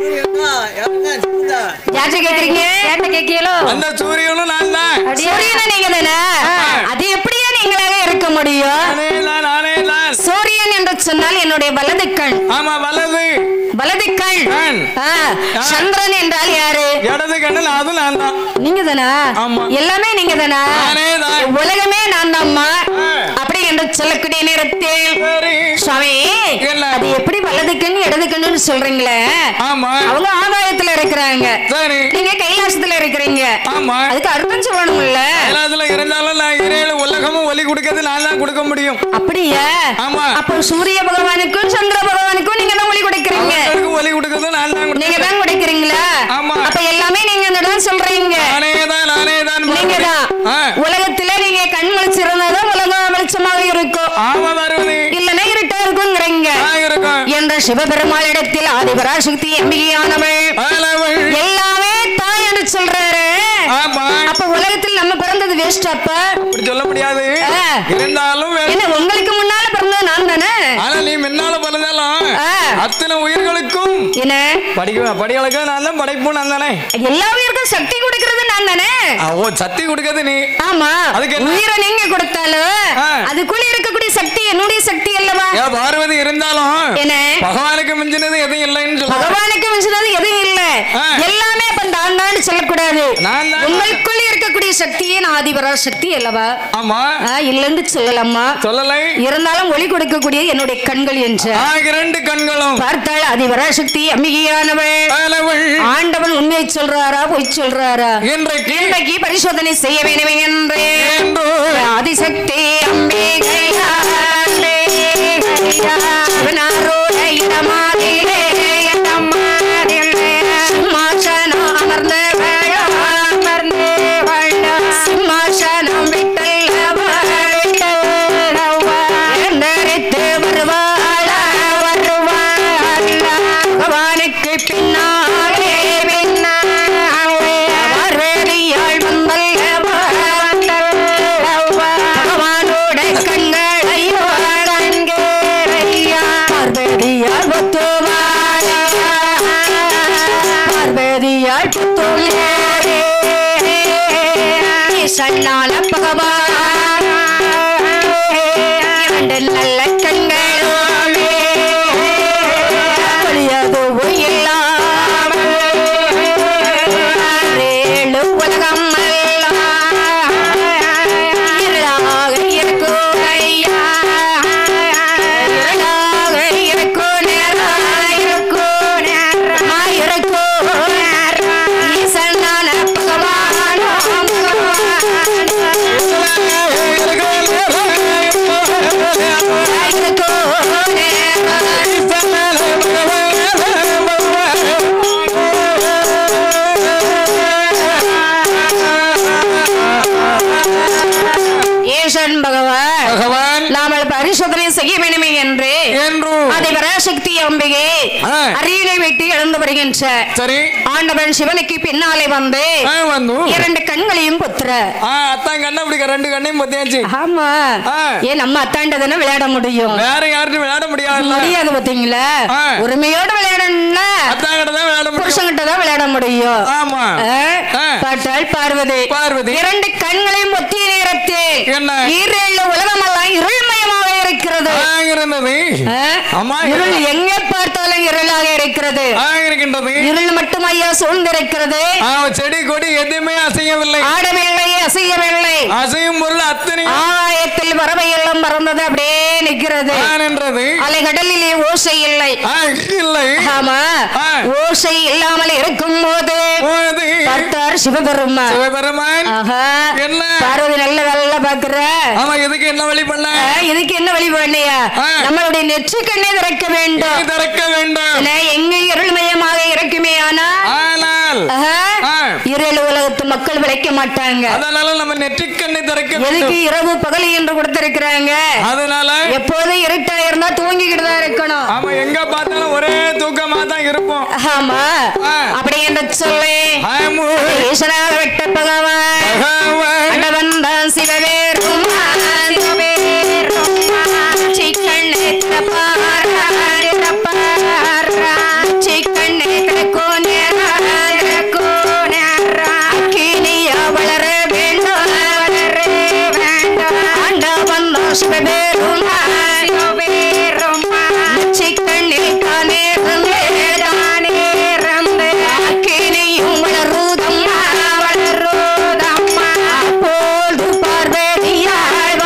Speaker 1: யார்கிட்ட கேக்குறீங்க யார்கிட்ட கேட்கலோ
Speaker 2: அந்த சூரியனும் நான் தான்
Speaker 1: சூரியனை நீங்க தானே அது எப்படியா நீங்களாக இருக்க முடியும்
Speaker 2: நானே தான் நானே தான்
Speaker 1: சூரியன் என்று சொன்னால் என்னுடைய வலது கண்
Speaker 2: ஆமா வலது
Speaker 1: வலது கண்
Speaker 2: கண்.
Speaker 1: ஆ, சந்திரன் என்றால் யாரு
Speaker 2: இடது கண்ணு அதுவும் நான் தான்
Speaker 1: நீங்க தானா
Speaker 2: ஆமா.
Speaker 1: எல்லாமே நீங்க தானா
Speaker 2: நானே தான்
Speaker 1: உலகமே நான் தான்மா
Speaker 2: ஆ.
Speaker 1: அப்படி என்று சொல்லக்கூடிய நேரத்தில்
Speaker 2: சரி
Speaker 1: சுவாமி
Speaker 2: என்ன?
Speaker 1: அது எப்படி வலது கண் இடது கண்ணுன்னு சொல்றீங்களே
Speaker 2: ஆமா
Speaker 1: அவங்க ஆகாயத்துல இருக்கிறாங்க
Speaker 2: சரி
Speaker 1: நீங்க கைலாசத்துல இருக்கிறீங்க
Speaker 2: ஆமா
Speaker 1: அதுக்கு அர்த்தம் சொல்லணும்ல
Speaker 2: எல்லாத்துல இருந்தாலும் நான் இரேழு உலகமும் ஒலி கொடுக்கறது நான் தான் கொடுக்க முடியும்
Speaker 1: அப்படியா
Speaker 2: ஆமா.
Speaker 1: அப்போ சூரிய பகவானுக்கும் சந்திர பகவானுக்கும் நீங்க தான் ஒளி கொடுக்கறீங்க
Speaker 2: அவங்களுக்கு ஒலி கொடுக்கறது நான் தான்
Speaker 1: நீங்க
Speaker 2: கொடுக்கிறேன்
Speaker 1: தான் கொடுக்கறீங்களா
Speaker 2: ஆமா.
Speaker 1: அப்ப எல்லாமே நீங்க தான் சொல்றீங்க
Speaker 2: நானே தான் நானே தான்
Speaker 1: நீங்க தான்
Speaker 2: ஆ.
Speaker 1: உலகத்துல நீங்க கண் முழிச்சிருந்தாதான் உலகம் வெளிச்சமாக இருக்கும்
Speaker 2: ஆமா வருவது
Speaker 1: இல்லைன்னா இருட்டா இருக்குங்கிறீங்க
Speaker 2: நான் இருக்கும்
Speaker 1: என்ற சிவபெருமானிடத்தில் ஆதிபராசக்தி அம்பிகையானவள்
Speaker 2: அளவள்
Speaker 1: எல்லாமே தாய் என்று சொல்றாரு
Speaker 2: ஆமா
Speaker 1: அப்ப உலகத்தில் நம்ம பிறந்தது வேஸ்ட் அப்ப
Speaker 2: அப்படி சொல்ல முடியாது
Speaker 1: ஆ.
Speaker 2: இருந்தாலும் வேணும்.
Speaker 1: என்ன உங்களுக்கு முன்னால பிறந்தது நான் தானே
Speaker 2: ஆனா நீ முன்னால பிறந்தாலும்
Speaker 1: ஆ.
Speaker 2: அத்தனை உயிர்களுக்கும்
Speaker 1: என்ன
Speaker 2: படிக்க படிகளுக்கும் நான் தான் படைப்பு நான் தானே
Speaker 1: எல்லா உயிருக்கும் சக்தி கொடுக்கறது நான் தானே
Speaker 2: ஆ, ஓ சக்தி கொடுக்கறது நீ
Speaker 1: ஆமா
Speaker 2: அதுக்கு என்ன?
Speaker 1: உயிரை நீங்க கொடுத்தாலும்
Speaker 2: ஆ.
Speaker 1: அதுக்குள்ள இருக்கக்கூடிய சக்தி என்னுடைய சக்தி அல்லவா
Speaker 2: ஏன் பார்வதி இருந்தாலும்
Speaker 1: என்ன
Speaker 2: பகவானுக்கு மிஞ்சினது எதுவும் இல்லைன்னு சொல்ல
Speaker 1: பகவானுக்கு மிஞ்சினது எதுவும் இல்ல
Speaker 2: ஆ.
Speaker 1: எல்லாமே அப்ப தான் தான் சொல்லக்கூடாது
Speaker 2: நான் தான்.
Speaker 1: உங்களுக்குள் இருக்கக்கூடிய சக்தியே நான் ஆதிபரா சக்தி அல்லவா
Speaker 2: ஆமா
Speaker 1: ஆ, இல்லைன்னு சொல்லலாமா
Speaker 2: சொல்லலை
Speaker 1: இருந்தாலும் ஒளி கொடுக்கக்கூடிய என்னுடைய கண்கள் என்ற
Speaker 2: ஆ, இரண்டு கண்களும்
Speaker 1: பார்த்தாள் அதிபராசக்தி அம்பிகையானவள்
Speaker 2: அளவள்
Speaker 1: ஆண்டவன் உண்மையை சொல்றாரா பொய் சொல்றாரா
Speaker 2: இன்றைக்கு
Speaker 1: இன்றைக்கு பரிசோதனை செய்ய வேண்டும் என்று
Speaker 2: என்று
Speaker 1: ஆதிசக்தி அம்பிகையாளே அவனாரோட இடமாதிலே இடமாதிலே சிம்மாசனம் அமர்ந்தவள் அமர்ந்தவள் சிம்மாசனம் விட்டல்லவள் எழுந்தரித்து வருவாள் வருவாள் பகவானுக்கு பின்னாலே பின்னாலே பார்வதியாள் வந்தல்லவள் பகவானோட கண்களையோ கண்களையா பார்வதியாள் புத்துவாள் பார்வதியாள் புத்துவாள் சன்னால பகவான் இரண்டு நல்ல கண்களோடு ஒளியது இல்லாமல் ஏழு உலகம் எல்லாம் இருளாக இருக்கும் ஐயா இருளாக இருக்கும் நேரம் இருக்கும் நேரம் இருக்கும் நேரம் ஈசனான பகவான் இருக்கும் நேரம் ஈசன் பகவான்
Speaker 2: பகவான்
Speaker 1: நாமல் பரிசோதனை செய்ய வேண்டுமே என்று
Speaker 2: என்று
Speaker 1: அதை பராசக்தி அம்பிகை
Speaker 2: ஆ.
Speaker 1: அரியணை வெட்டி எழுந்து வருகின்ற
Speaker 2: சரி
Speaker 1: ஆண்டவன் சிவனுக்கு பின்னாலே வந்து
Speaker 2: ஆ, வந்து
Speaker 1: இரண்டு கண்களையும் புத்துற
Speaker 2: ஆ அத்தான் கண்ணை பிடிக்க ரெண்டு கண்ணையும் பொத்தியாச்சு
Speaker 1: ஆமா
Speaker 2: ஆ.
Speaker 1: ஏன் நம்ம அத்தாண்டதானே விளையாட முடியும்
Speaker 2: வேற யார்ட்டும் விளையாட முடியாது
Speaker 1: முடியாது பாத்தீங்களா
Speaker 2: ஆ.
Speaker 1: உரிமையோட விளையாடணும்னா
Speaker 2: அத்தான் கிட்ட தான் விளையாட முடியும்
Speaker 1: புருஷங்கிட்ட தான் விளையாட முடியும்
Speaker 2: ஆமா
Speaker 1: ஆ?
Speaker 2: ஆ.
Speaker 1: பார்த்தாள் பார்வதி
Speaker 2: பார்வதி
Speaker 1: இரண்டு கண்களையும் ஒத்திய நேரத்தில்
Speaker 2: என்ன?
Speaker 1: ஈரேழு உலகமெல்லாம் இருள்மயமாக இருக்கிறது
Speaker 2: ஆ, இருந்தது
Speaker 1: ஆ?
Speaker 2: ஆமா,
Speaker 1: இருள்
Speaker 2: இருள்.
Speaker 1: எங்கே பார்த்தாலும் இருளாக இருக்கிறது
Speaker 2: ஆ இருக்கின்றது
Speaker 1: இருள் மட்டும் ஐயா சூழ்ந்திருக்கிறது
Speaker 2: ஆ செடி கொடி எதுவுமே அசையவில்லை
Speaker 1: ஆடவில்லை அசையவில்லை
Speaker 2: அசையும் பொருள் அத்தனை
Speaker 1: ஆயத்தில் பறவை எல்லாம் பறந்தது அப்படியே நிற்கிறது
Speaker 2: நின்றது
Speaker 1: அலைகடலிலே ஓசை இல்லை
Speaker 2: ஆ இல்லை
Speaker 1: ஆமா
Speaker 2: ஆ.
Speaker 1: ஓசை இல்லாமல் இருக்கும் போது
Speaker 2: போது
Speaker 1: பார்த்தார் சிவபெருமா
Speaker 2: சிவபெருமான்
Speaker 1: ஆஹா
Speaker 2: என்ன
Speaker 1: பார்வதி நல்ல வேலை பாக்குற
Speaker 2: ஆமா இதுக்கு என்ன வழி பண்ண
Speaker 1: இதுக்கு என்ன வழி பண்ணியா
Speaker 2: ஆ.
Speaker 1: நம்மளுடைய நெற்றி கண்ணை திறக்க வேண்டும்
Speaker 2: நீ திறக்க வேண்டும்
Speaker 1: ஏன்னா, எங்கு இருள்மயமாக இருக்குமே ஆனா
Speaker 2: ஆனால்
Speaker 1: ஆஹா,
Speaker 2: ஆ.
Speaker 1: இருள் உலகத்து மக்கள் விளைக்க மாட்டாங்க
Speaker 2: அதனால நம்ம நெற்றிக்கண்ணை திறக்க
Speaker 1: எதுக்கு
Speaker 2: வேண்டும்
Speaker 1: இரவு பகல் என்று கொடுத்திருக்கிறாங்க
Speaker 2: அதனால
Speaker 1: எப்போதும் இருட்டா இருந்தா தூங்கிக்கிட்டு தான் இருக்கணும்
Speaker 2: ஆமா எங்க பார்த்தாலும் ஒரே தூக்கமா தான் இருப்போம்
Speaker 1: ஆமா
Speaker 2: ஆ.
Speaker 1: அப்படி என்று சொல்லி
Speaker 2: ஆமு
Speaker 1: ஈஸ்வராக விட்ட பகவான்
Speaker 2: பகவான்
Speaker 1: அண்டவன் தான் சிவவேரும் சிவவேரும் சிக்கண்ணே திறப்பாரா, திறப்பாரா. சிக்கண்ணே கிடக்கோ நேரா, கிடக்கோ நேரா. அக்கினியா வளர வேண்டும், வளர வேண்டும். ஆண்டவன் தான் சிவவேரும் சிவவேரும் சிக்கண்ணில் தானே இருந்து, தானே இருந்து. அக்கினியும் வளருதம்மா, வளருதம்மா. அப்போது பார்வதியாள்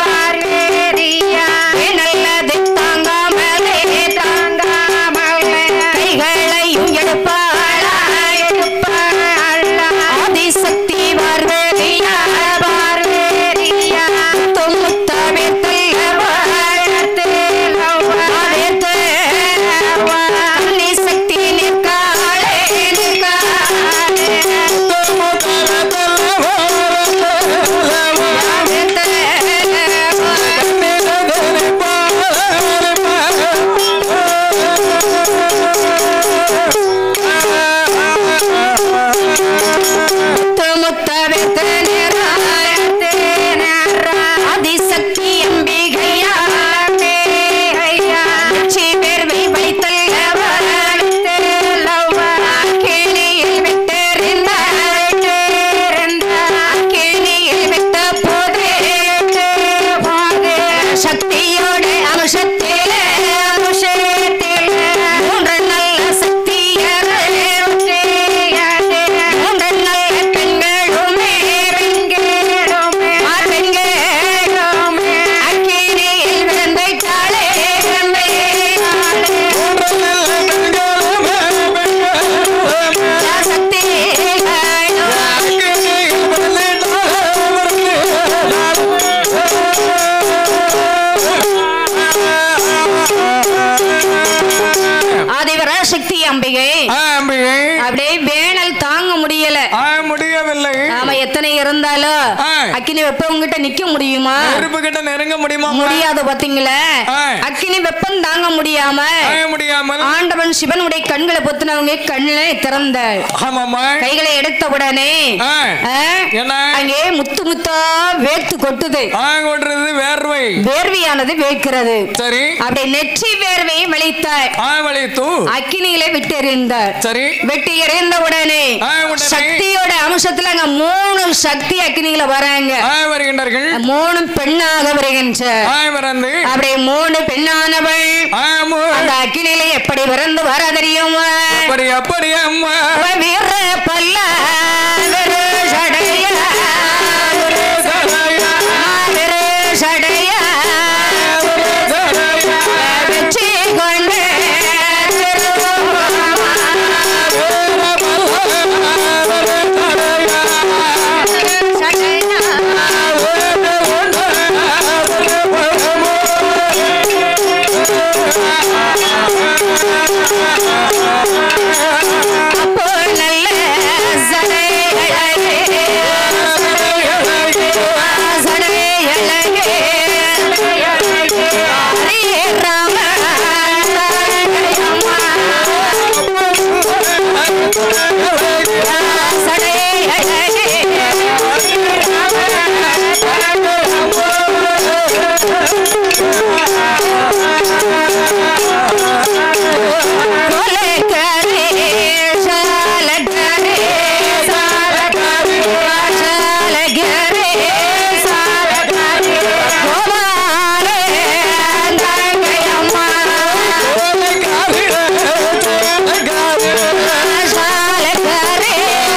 Speaker 2: தம்பியே
Speaker 1: அப்படியே வேனல் தாங்க முடியல
Speaker 2: ஆ முடியவில்லை
Speaker 1: நாம எத்தனை இருந்தாலும்
Speaker 2: ஆ.
Speaker 1: அக்கினி வெப்பம் கிட்ட நிக்க முடியுமா
Speaker 2: நெருப்பு கிட்ட நெருங்க முடியுமா
Speaker 1: முடியாது பாத்தீங்களா
Speaker 2: ஆ.
Speaker 1: அக்கினி வெப்பம் தாங்க முடியாம
Speaker 2: ஆய முடியாமல்
Speaker 1: ஆண்டவன் சிவனுடைய கண்களை பொத்துனவங்க கண்ணை திறந்த
Speaker 2: ஆமாம்மா
Speaker 1: கைகளை எடுத்த உடனே
Speaker 2: ஆ.
Speaker 1: ஆ,
Speaker 2: என்ன
Speaker 1: அங்கே முத்து முத்தா வேர்த்து கொட்டுது
Speaker 2: ஆ கொட்டுறது வேர்வை
Speaker 1: வேர்வையானது வேர்க்கிறது
Speaker 2: சரி
Speaker 1: அப்படியே நெற்றி வேர்வையை விளைத்தார்
Speaker 2: ஆ வழி தூ
Speaker 1: அக்கினியில விட்டு எறிந்தார்
Speaker 2: சரி
Speaker 1: வெட்டி எறிந்த உடனே
Speaker 2: ஆ, உடனே.
Speaker 1: சக்தியோட அம்சத்துல அங்க மூணு சக்தி அக்கினியில வராங்க
Speaker 2: ஆ வருகின்றார்கள்
Speaker 1: மூணு பெண்ணாக வருகின்ற
Speaker 2: ஆ பிறந்து
Speaker 1: அப்படியே மூணு பெண்ணானவள்
Speaker 2: ஆ மூ
Speaker 1: அந்த அக்கினியில எப்படி பிறந்து வர தெரியுமா
Speaker 2: அப்படி அப்படி அம்மா
Speaker 1: அவ வீர பல்ல விரு சடைய விரு சடைய வெற்றி கொண்டு அப்போ நல்ல சடை அழகே சடை அழகே ஹரே ராம சடை அழகே கொலைக்கரே சாலகரே சாலகரே சாலகரே சாலகரே கோபாலே தங்கையம்மா சாலகரே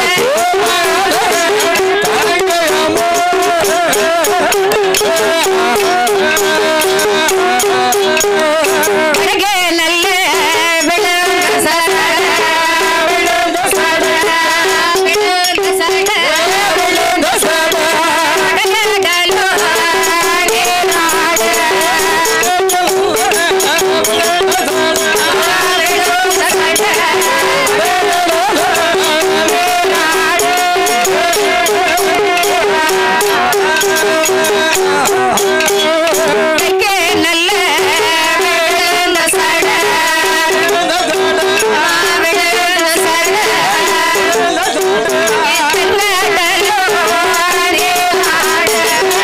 Speaker 1: அழகே நல்ல விழுந்த சட விழுந்த சட விழுந்த சட விழுந்த சட அழகடலோ ஆடே நாடு விழுந்த சட அழகே நல்ல விழுந்த சட விழுந்த சட எங்கடலோ ஆடே நாடு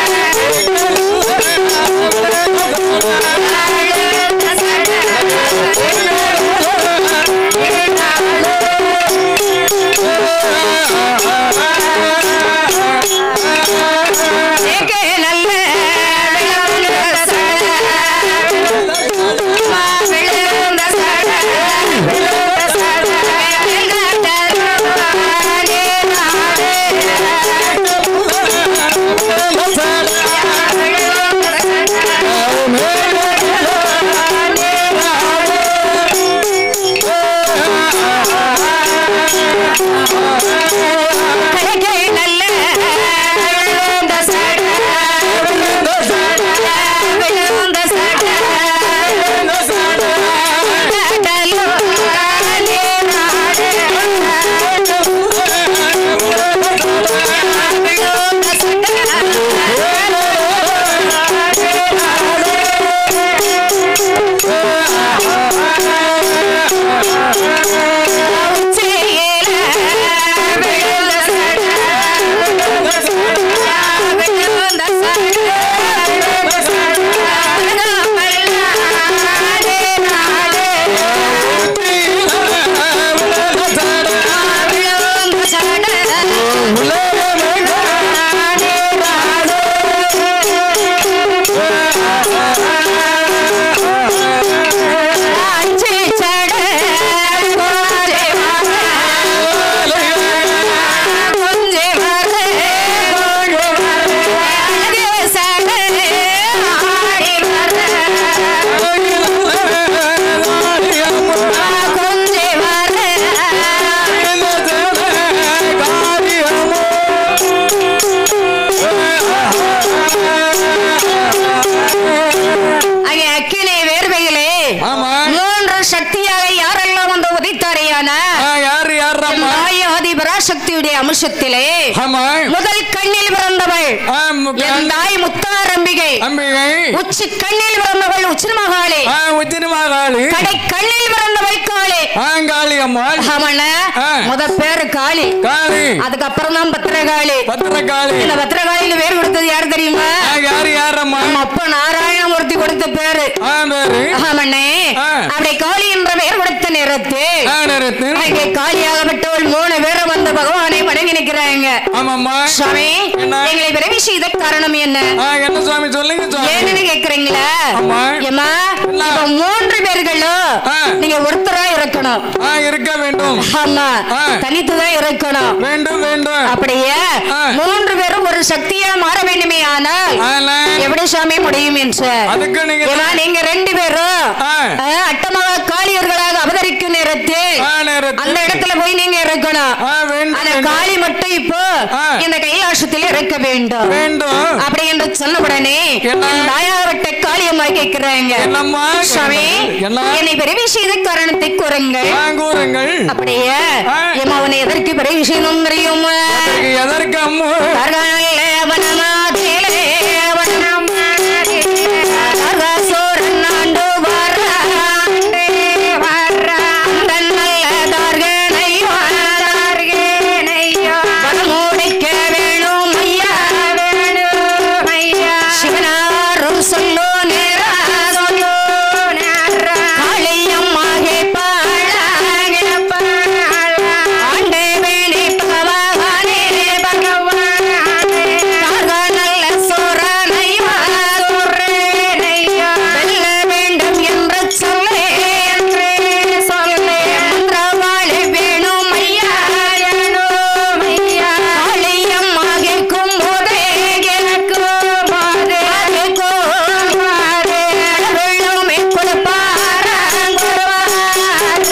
Speaker 1: விழுந்த ஏகே நல்ல விழுந்த சட விழுந்த சட விழுந்த சட எங்கடலோ ஆடே நாடு அழகே நல்ல விழுந்த சட விழுந்த சட விழுந்த சட கடலோ ஆலே நாடு விழுந்த சட உச்சியில விழுந்த சட
Speaker 2: யாரு யாரம்மா
Speaker 1: தாயாதி பராசக்தியுடைய அம்சத்திலே
Speaker 2: ஆமா
Speaker 1: முதல் கண்ணில் பிறந்தவள்
Speaker 2: ஆ, மு-
Speaker 1: என் தாய் முத்தாரம்பிகை
Speaker 2: அம்பிகை
Speaker 1: உச்சி கண்ணில் பிறந்தவள் உச்சிமகாளி
Speaker 2: ஆ உச்சினிமாகாளி
Speaker 1: கடை கண்ணில் பிறந்தவள் காளி
Speaker 2: ஆங்காளி அம்மாள்
Speaker 1: ஆமாண்ண
Speaker 2: ஆ.
Speaker 1: முத பேரு காளி
Speaker 2: காளி
Speaker 1: அதுக்கப்புறம் தான் பத்திரகாளி
Speaker 2: பத்திரகாளி
Speaker 1: இந்த பத்திரகாளியில பேர் கொடுத்தது யாரு தெரியுமா
Speaker 2: ஆ, யாரு யாரம்மா
Speaker 1: நம்ம அப்பா நாராயணமூர்த்தி கொடுத்த பேரு
Speaker 2: ஆ பேரு
Speaker 1: ஆமாண்ணே
Speaker 2: ஆ.
Speaker 1: அப்படி காளி என்ற பெயர் கொடுத்த நேரத்தில்
Speaker 2: ஆ நேரத்து
Speaker 1: அங்கே காளியாகப்பட்டவள் மூணு பேரும் வந்த பகவானை வணங்கி நிற்கிறாங்க
Speaker 2: ஆமாம்மா
Speaker 1: சுவாமி
Speaker 2: என்ன?
Speaker 1: எங்களை பிறவி செய்த காரணம் என்ன
Speaker 2: ஆ என்ன சுவாமி சொல்லுங்க சுவாமி
Speaker 1: ஏன்னு கேக்குறீங்களா
Speaker 2: ஆமா.
Speaker 1: ஏமா
Speaker 2: என்ன?
Speaker 1: இப்ப மூன்று பேர்களும்
Speaker 2: ஆ.
Speaker 1: நீங்க ஒருத்தரா இருக்கணும்
Speaker 2: ஆ இருக்க வேண்டும்
Speaker 1: ஆமா
Speaker 2: ஆ.
Speaker 1: தனித்துதான் இருக்கணும்
Speaker 2: வேண்டும் வேண்டும்
Speaker 1: அப்படியே
Speaker 2: ஆ.
Speaker 1: மூன்று பேரும் ஒரு சக்தியா மாற வேண்டுமே ஆனால்
Speaker 2: ஆனா,
Speaker 1: எப்படி சாமி முடியும் என்று
Speaker 2: அதுக்கு நீங்க
Speaker 1: ஏமா நீங்க ரெண்டு பேரும்
Speaker 2: ஆ.
Speaker 1: ஆ, அட்டமாக காளியர்களாக அவதரிக்கும் நேரத்தில்
Speaker 2: ஆ நேரத்து
Speaker 1: அந்த இடத்துல போய் நீங்க இருக்கணும்
Speaker 2: ஆ வேண்டும்
Speaker 1: அந்த
Speaker 2: வேண்டும்.
Speaker 1: காளி மட்டும் இப்போ
Speaker 2: ஆ.
Speaker 1: இந்த கைலாசத்தில் இருக்க வேண்டும்
Speaker 2: வேண்டும்
Speaker 1: அப்படி என்று சொன்ன உடனே
Speaker 2: என்ன?
Speaker 1: என் தாயார்கிட்ட காளியம்மா கேட்கிறாங்க
Speaker 2: என்னம்மா
Speaker 1: சுவாமி
Speaker 2: என்ன
Speaker 1: என்னை பிறவி செய்த காரணத்தை கூறுங்கள்
Speaker 2: ஆ, கூறுங்கள்
Speaker 1: அப்படியே
Speaker 2: ஆ.
Speaker 1: ஏமா உன்னை எதற்கு பிறவி செய்யணும் தெரியும்
Speaker 2: இதற்கு எதற்கு அம்மு
Speaker 1: கர்காலே வனமாதிலே வனமாதிலே கர்காசூரன் ஆண்டு வராண்டே வரான். தன் நல்ல தார்கனை வாரார்கனையோ. வனமுடிக்க வேணும் ஐயா, வேணும் ஐயா. சிவனாரும் சொல்லோ நேரா, சொல்லோ நேரா. காளியம்மா கேட்பாளா, கேட்பாளா. ஆண்டவனே பகவானே, பகவானே. கார்கா நல்ல சோரனையா, சோரனையா. வெல்ல வேண்டும் என்று சொல்லே, என்று சொல்லே. மன்றவாளே வேணும் ஐயா, வேணும் ஐயா. காளியம்மா கேட்கும் போதே, கேட்கும் போதே, கேட்கும் போதே. வெள்ளமே கொடுப்பாரா, கொடுப்பாரா.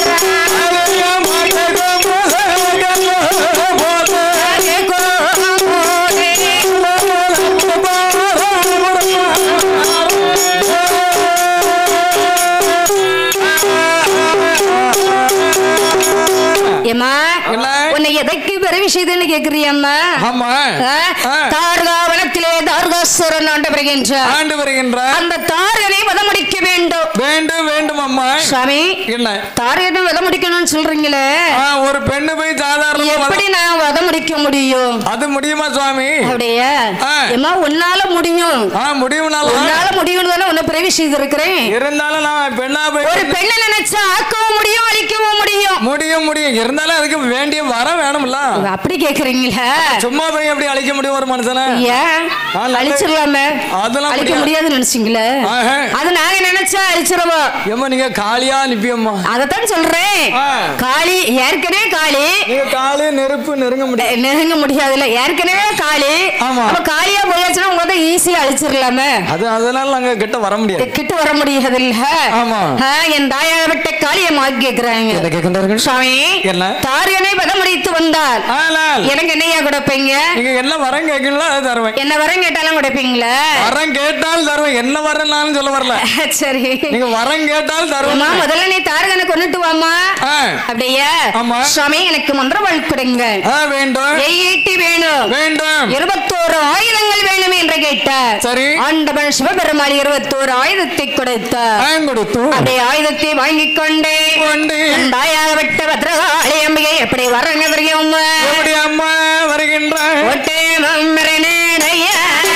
Speaker 1: ஏம்மா
Speaker 2: என்ன?
Speaker 1: உன்னை எதைக்கு பிறவி செய்துன்னு கேக்குறியம்மா
Speaker 2: ஆமா ஆ.
Speaker 1: தார்காவனத்திலே தார்காசுரன் ஆண்டு வருகின்றார்
Speaker 2: ஆண்டு வருகின்றார்
Speaker 1: அந்த தாரனை வதமுடிக்க வேண்டும்
Speaker 2: வேண்டும் வேண்டும் அம்மா
Speaker 1: சுவாமி
Speaker 2: என்ன
Speaker 1: தாரனை வதமுடிக்கணும்னு சொல்றீங்களே
Speaker 2: ஆ, ஒரு பெண்ணு போய் சாதாரண
Speaker 1: எப்படி நான் வதமுடிக்க முடியும்
Speaker 2: அது முடியுமா சுவாமி
Speaker 1: அப்படியே
Speaker 2: ஆ.
Speaker 1: ஏம்மா உன்னால முடியும்
Speaker 2: ஆ முடியும்னாலும்
Speaker 1: உன்னால முடியும்னு தானே உன்னை பிறவி செய்திருக்கிறேன்
Speaker 2: இருந்தாலும் நான் பெண்ணா
Speaker 1: ஒரு
Speaker 2: போய்
Speaker 1: பெண்ணை நினைச்சா ஆக்கவும் முடியும் அழிக்கவும் முடியும்
Speaker 2: முடியும் முடியும் இருந்தாலும் அதுக்கு வேண்டிய வரம் வேணும்ல
Speaker 1: அப்படி கேக்குறீங்களா
Speaker 2: சும்மா போய் எப்படி அழிக்க முடியும் ஒரு மனுஷனை
Speaker 1: ஏன்
Speaker 2: ஆ, நல்ல-
Speaker 1: அழிச்சிடலாமே
Speaker 2: அதெல்லாம்
Speaker 1: அழிக்க
Speaker 2: முடியாது.
Speaker 1: முடியாதுன்னு நினைச்சீங்களே
Speaker 2: ஆஹா.
Speaker 1: அது நாங்க நினைச்சா அழிச்சிருவோம்
Speaker 2: ஏம்மா நீங்க காளியா நிப்பியம்மா
Speaker 1: அதத்தான் சொல்றேன்
Speaker 2: ஆ.
Speaker 1: காளி ஏற்கனவே காளி
Speaker 2: நீங்க காளி நெருப்பு நெருங்க முடியும்
Speaker 1: நெ- நெருங்க முடியாதுல்ல ஏற்கனவே காளி
Speaker 2: ஆமா.
Speaker 1: அப்ப காளியா போயாச்சுன்னா உங்க தான் ஈஸியா அழிச்சிடலாமே
Speaker 2: அது அதனால நாங்க கிட்ட வர முடியாது
Speaker 1: கிட்ட வர முடியாது இல்ல
Speaker 2: ஆமா.
Speaker 1: என் தாயாக விட்ட காளியை மாக்கி கேக்குறாங்க
Speaker 2: என்ன கேட்கின்றார்கள்
Speaker 1: சுவாமி
Speaker 2: என்ன
Speaker 1: தாரியனை பதமுடித்து வந்தால்
Speaker 2: ஆனால்
Speaker 1: எனக்கு என்னையா கொடுப்பீங்க
Speaker 2: நீங்க என்ன வரம் கேட்கீங்களோ அது தருவேன்
Speaker 1: என்ன வரம் கேட்டாலும் கொடுப்பீங்களா
Speaker 2: வரம் கேட்டால் தருவேன் என்ன வரனாலும் சொல்ல வரல
Speaker 1: சரி
Speaker 2: நீங்க வரம் கேட்டால்
Speaker 1: அம்மா
Speaker 2: தருவேன்
Speaker 1: முதல்ல நீ தாரகனை கொண்டுட்டு வாமா
Speaker 2: ஆ,
Speaker 1: அப்படியே
Speaker 2: ஆமா.
Speaker 1: சுவாமி எனக்கு மந்திரவாள் கொடுங்க
Speaker 2: ஆ, வேண்டும்
Speaker 1: ஈட்டி வேணும்
Speaker 2: வேண்டும்
Speaker 1: இருபத்தோரு ஆயுதங்கள் வேணும் என்று கேட்டார்
Speaker 2: சரி
Speaker 1: ஆண்டவன் சிவபெருமாள் இருபத்தோரு ஆயுதத்தை கொடுத்தார்
Speaker 2: நான் கொடுத்து
Speaker 1: அப்படியே ஆயுதத்தை வாங்கிக் கொண்டே
Speaker 2: கொண்டு
Speaker 1: தாயாக விட்ட பத்ரகாளி அம்பிகை எப்படி வரங்க தெரியும்
Speaker 2: எப்படி அம்மா வருகின்றார்
Speaker 1: ஒட்டே மம்மரனேடைய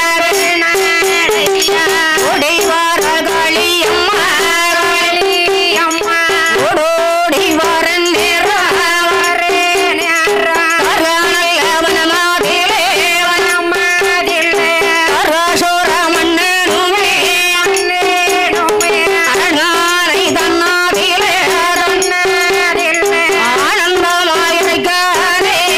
Speaker 1: ஓடி வார காளி அம்மா காளி அம்மா ஓடோடி வாரன் நேரா வாரே நேரா கர்கானல் வனமாதிலே வனமாதிலே கர்காசோர மன்னனுமே மன்னனுமே அரணானை தன்னாதிலே தன்னாதிலே ஆனந்தமாயிருக்கானே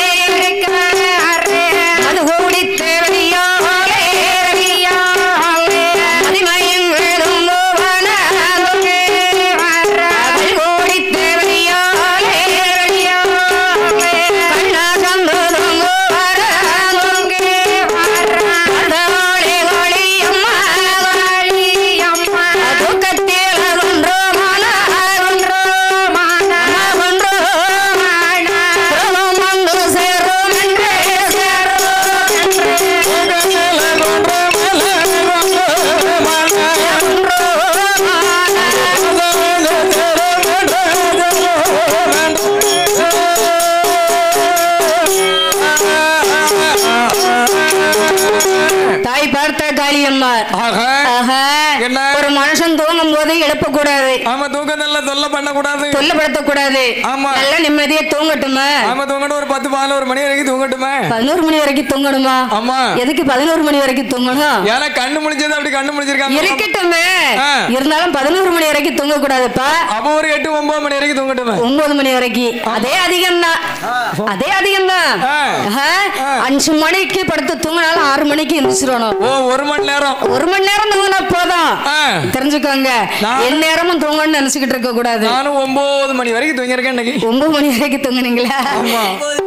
Speaker 1: கூடாது
Speaker 2: ஆமா தூக்கத்துல தொல்லை பண்ண கூடாது
Speaker 1: தொல்லப்படுத்த கூடாது
Speaker 2: ஆமா.
Speaker 1: நல்லா நிம்மதியா தூங்கட்டுமா
Speaker 2: ஆமா தூங்கணும் ஒரு பத்து பதினோரு மணி வரைக்கும் தூங்கட்டுமே
Speaker 1: பதினோரு மணி வரைக்கும் தூங்கணுமா
Speaker 2: ஆமா
Speaker 1: எதுக்கு பதினோரு மணி வரைக்கும் தூங்கணும்
Speaker 2: ஏன்னா கண்ணு முடிஞ்சது அப்படி கண்ணு முடிச்சிருக்காங்க
Speaker 1: இருக்கட்டுமே
Speaker 2: ஆ.
Speaker 1: இருந்தாலும் பதினோரு மணி வரைக்கும் தூங்க கூடாதுப்பா
Speaker 2: அப்போ ஒரு எட்டு ஒன்பது மணி வரைக்கும் தூங்கட்டுமே
Speaker 1: ஒன்பது மணி வரைக்கும் அதே அதிகம் தான் அதே அதிகம் தான்
Speaker 2: ஆ.
Speaker 1: அஞ்சு மணிக்கு படுத்து தூங்கினாலும் ஆறு மணிக்கு எந்திரிச்சிடணும்
Speaker 2: ஓ ஒரு மணி நேரம்
Speaker 1: ஒரு மணி நேரம் தூங்கினா போதும்
Speaker 2: ஆ.
Speaker 1: தெரிஞ்சுக்கோங்க
Speaker 2: நான்-
Speaker 1: என் நேரமும் தூங்கணும்னு நினைச்சுக்கிட்டு இருக்க கூடாது
Speaker 2: நானும் ஒன்பது மணி வரைக்கும் தூங்கியிருக்கேன் இன்னைக்கு
Speaker 1: ஒன்பது மணி வரைக்கும் தூங்குனீங்களா
Speaker 2: ஆமா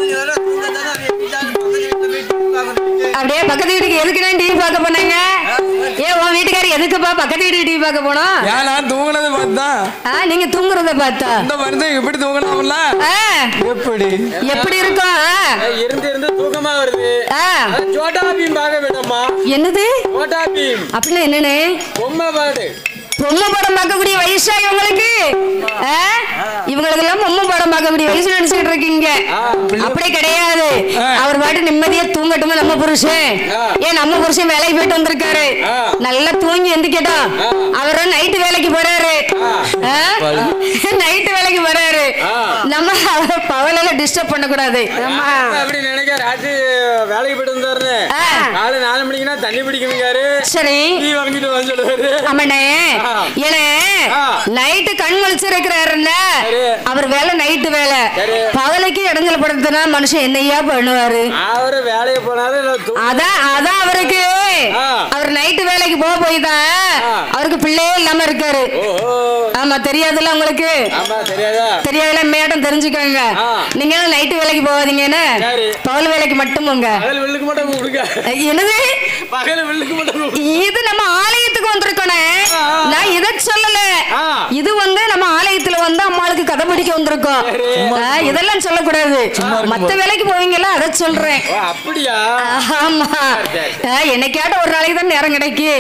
Speaker 1: அப்படியே பக்கத்து வீட்டுக்கு எதுக்குண்ணா டிவி பார்க்க போனாங்க ஏ உன் வீட்டுக்காரி எதுக்குப்பா பக்கத்து வீட்டுக்கு டிவி பார்க்க போனோம்
Speaker 2: ஏன் நான் தூங்கினது பார்த்தா
Speaker 1: ஆ, நீங்க தூங்குறத பார்த்தா
Speaker 2: இந்த மருந்து இப்படி தூங்கணும்ல
Speaker 1: ஆ,
Speaker 2: எப்படி
Speaker 1: எப்படி இருக்கும் ஆ?
Speaker 3: இருந்து இருந்து தூக்கமா வருது
Speaker 1: ஆ,
Speaker 3: சோட்டா பீம் பார்க்க வேண்டாமா
Speaker 1: என்னது
Speaker 3: சோட்டா பீம்
Speaker 1: அப்படின்னா என்னன்னு
Speaker 3: பொம்மை பாடு
Speaker 1: பொம்மை படம் பார்க்கக்கூடிய வயசா இவங்களுக்கு ஆ? இவங்களுக்கு எல்லாம் பொம்மை படம் பார்க்கக்கூடிய வயசு நினைச்சுக்கிட்டு இருக்கீங்க அப்படி கிடையாது அவர் பாட்டு நிம்மதியா தூங்கட்டுமா நம்ம புருஷன் ஏன் நம்ம புருஷன் வேலைக்கு போயிட்டு வந்திருக்காரு நல்லா தூங்கி எந்திக்கட்டும் அவரும் நைட்டு வேலைக்கு போறாரு நைட்டு வேலைக்கு போறாரு நம்ம அவரை பகலில டிஸ்டர்ப் பண்ணக்கூடாது ஆமா.
Speaker 3: அப்படி நினைக்க ராத்திரி வேலைக்கு போயிட்டு வந்தாருன்னு
Speaker 1: ஆ.
Speaker 3: காலை நாலு மணிக்குனா தண்ணி பிடிக்கணுங்காரு
Speaker 1: சரி
Speaker 3: டீ வாங்கிட்டு வந்து சொல்லுவாரு
Speaker 1: ஆமாண்ணே
Speaker 3: ஆ.
Speaker 1: ஏனே
Speaker 3: ஆ.
Speaker 1: நைட்டு கண் முழிச்சிருக்கிறாருல்ல
Speaker 3: சரி.
Speaker 1: அவர் வேலை நைட்டு வேலை
Speaker 3: சரி.
Speaker 1: பகலுக்கு இடஞ்சல் படுத்துனா மனுஷன் என்னையா பண்ணுவாரு
Speaker 3: அவரு வேலைக்கு போனாரு இல்ல தூ-
Speaker 1: அதான் அதான் அவருக்கு
Speaker 3: ஆ.
Speaker 1: அவர் நைட்டு வேலைக்கு போக போய் தான்
Speaker 3: ஆ.
Speaker 1: அவருக்கு பிள்ளையே இல்லாம இருக்காரு
Speaker 3: ஓஹோ
Speaker 1: ஆமா தெரியாதுல்ல உங்களுக்கு
Speaker 3: ஆமா தெரியாதா
Speaker 1: தெரியாதுல மேடம் தெரிஞ்சுக்கோங்க
Speaker 3: ஆ.
Speaker 1: நீங்க நைட்டு வேலைக்கு போகாதீங்கன்னு
Speaker 3: சரி.
Speaker 1: பகல் வேலைக்கு மட்டும் போங்க
Speaker 3: பகல் வெள்ளுக்கு மட்டும் கூப்பிடுங்க
Speaker 1: என்னது
Speaker 3: பகல் வெள்ளுக்கு மட்டும் கூப்பிடுங்க.
Speaker 1: இது நம்ம ஆலயத்துக்கு வந்திருக்கோனே
Speaker 3: ஆ.
Speaker 1: நான் இத சொல்லல
Speaker 3: ஆ.
Speaker 1: இது வந்து நம்ம ஆலயத்துல வந்து அம்மாளுக்கு கதை படிக்க வந்திருக்கோம் ஆ, இதெல்லாம் சொல்லக்கூடாது மத்த வேலைக்கு போவீங்கல்ல அதை சொல்றேன்
Speaker 3: ஓ அப்படியா
Speaker 1: ஆமா ஆ, என்னைக்காட்ட ஒரு நாளைக்கு தான் நேரம் கிடைக்கு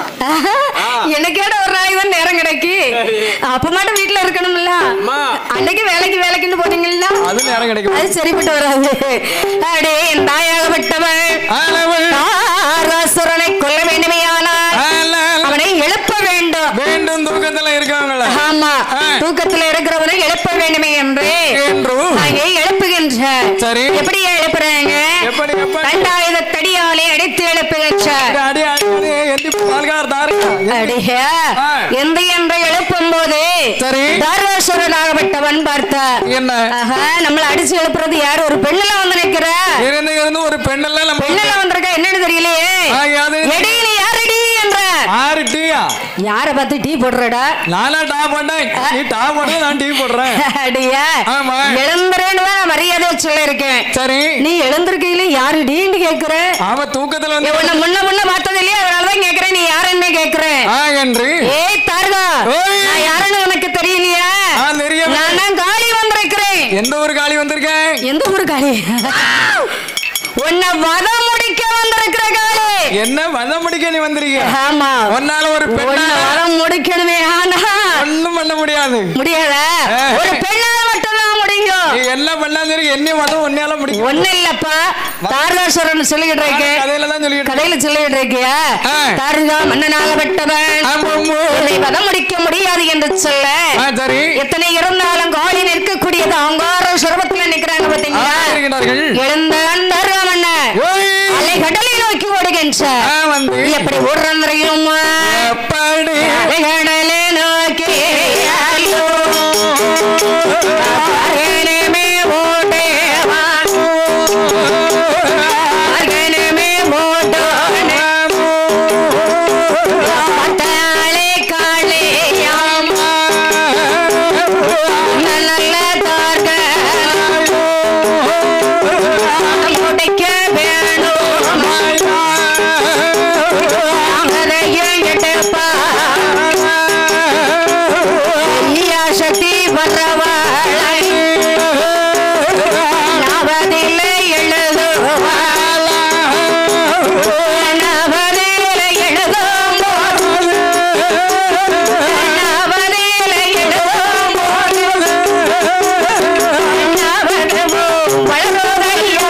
Speaker 1: என்னைக்காட்ட ஒரு நாளைக்கு தான் நேரம் கிடைக்கு அப்ப மட்டும் வீட்டுல இருக்கணும்ல
Speaker 3: அம்மா.
Speaker 1: அன்னைக்கு வேலைக்கு வேலைக்குன்னு போனீங்களா
Speaker 2: அது நேரம் கிடைக்கும்
Speaker 1: அது சரிப்பட்டு வராது அடே என் தாயாகப்பட்டவள்
Speaker 2: அளவு
Speaker 1: தாராசுரனை கொல்ல வேண்டுமையானால்
Speaker 2: அளவு
Speaker 1: அவனை எழுப்ப வேண்டும்
Speaker 2: வேண்டும் தூக்கத்துல இருக்கவங்கள
Speaker 1: ஆமா
Speaker 2: ஆ.
Speaker 1: தூக்கத்துல இருக்கிறவனை எழுப்ப வேண்டுமே என்று
Speaker 2: என்று
Speaker 1: நாங்க எழுப்புகின்ற
Speaker 2: சரி.
Speaker 1: எப்படி எழுப்புறாங்க
Speaker 2: எப்படி எப்படி
Speaker 1: ரெண்டாயிர தடியாலே அடித்து எழுப்புகின்ற
Speaker 2: அடி அடி அடி எந்தி பால்கார் தாருங்க
Speaker 1: அடிய
Speaker 2: ஆ.
Speaker 1: எந்த என்று எழுப்பும் போது
Speaker 2: சரி.
Speaker 1: தாராசுரனாகப்பட்டவன் பார்த்தார்
Speaker 2: என்ன
Speaker 1: ஆஹா நம்மள அடிச்சு எழுப்புறது யாரு ஒரு பெண்ணுல வந்து நிக்கிற
Speaker 2: இருந்து இருந்து ஒரு பெண்ணெல்லாம் நம்ம
Speaker 1: பெண்ணுல வந்திருக்கா என்னன்னு தெரியலையே
Speaker 2: ஆ, அது
Speaker 1: எடி நீ யாரடி என்ற
Speaker 2: ஆறு டீயா
Speaker 1: யார பார்த்து டீ போடுறடா
Speaker 2: நானா டா பண்ணேன் நீ டா பண்ண நான் டீ போடுறேன்
Speaker 1: அடியா
Speaker 2: ஆமா.
Speaker 1: எழுந்துறேன்னு தான் நான் மரியாதை சொல்ல இருக்கேன்
Speaker 2: சரி
Speaker 1: நீ எழுந்திருக்கையில யாரு டீன்னு கேக்குற
Speaker 2: அவ தூக்கத்துல வந்து
Speaker 1: உன்னை முன்ன முன்ன பார்த்தது இல்லையா அதனாலதான் கேக்குறேன் நீ யாருன்னு கேக்குறேன்
Speaker 2: ஆ என்று
Speaker 1: ஏய் தாருகா
Speaker 2: ஓய்.
Speaker 1: நான் யாருன்னு உனக்கு தெரியலையா
Speaker 2: ஆ தெரியும்
Speaker 1: நான் தான் காளி வந்திருக்கிறேன்
Speaker 2: எந்த ஒரு காளி வந்திருக்கேன்
Speaker 1: எந்த ஊரு காளி உன்னை வதம் முடிக்க வந்திருக்கிற காளி
Speaker 2: என்ன வந்த முடிக்க நீ வந்திருக்க
Speaker 1: ஆமா
Speaker 2: ஒன்னால ஒரு
Speaker 1: உன்னை
Speaker 2: பெண்ணால
Speaker 1: வதம் முடிக்கணுமே ஆனா
Speaker 2: ஒண்ணும் பண்ண முடியாது
Speaker 1: முடியாத
Speaker 2: ஆ.
Speaker 1: ஒரு பெண்ணால மட்டும்தான் முடியும்
Speaker 2: நீ என்ன பண்ணாலும் சரி என்ன வதம் ஒன்னால முடிக்கும்
Speaker 1: ஒண்ணு இல்லப்பா தாரகாசுரன் சொல்லிக்கிட்டு இருக்கேன்
Speaker 2: கதையில தான் சொல்லிட்டு
Speaker 1: கதையில சொல்லிட்டு இருக்கியா
Speaker 2: ஆ.
Speaker 1: தாரகா மன்னனாகப்பட்டவன்
Speaker 2: ஆமா, ஆமா.
Speaker 1: உன்னை வதம் முடிக்க முடியாது என்று சொல்ல
Speaker 2: ஆ சரி
Speaker 1: எத்தனை இருந்தாலும் காலி நிற்கக்கூடியது அங்கார சுரபத்துல நிக்கிறாங்க
Speaker 2: ஆ,
Speaker 1: பாத்தீங்களா
Speaker 2: இருக்கிறார்கள்
Speaker 1: எழுந்த அந்த மன்னர்
Speaker 2: ஓய்
Speaker 1: அலை கடலை நோக்கி ஓடுகின்ற
Speaker 2: ஆ வந்து
Speaker 1: எப்படி ஓடுறான் தெரியுமா
Speaker 2: எப்படி
Speaker 1: அலைகடலை நோக்கி ஐயோ, அகனமே ஓடேவா, அகனமே ஓடோனே, பட்டாளே காளையாம், நல்ல தார்கள், முடிக்க வேணும் அதையும் எடுப்பா ஐயா சக்தி வர்றவாளை நவதில எழுதுவாள் நவதில எழுதும் நவதில எழுதும் நவதமும் வளருதையோ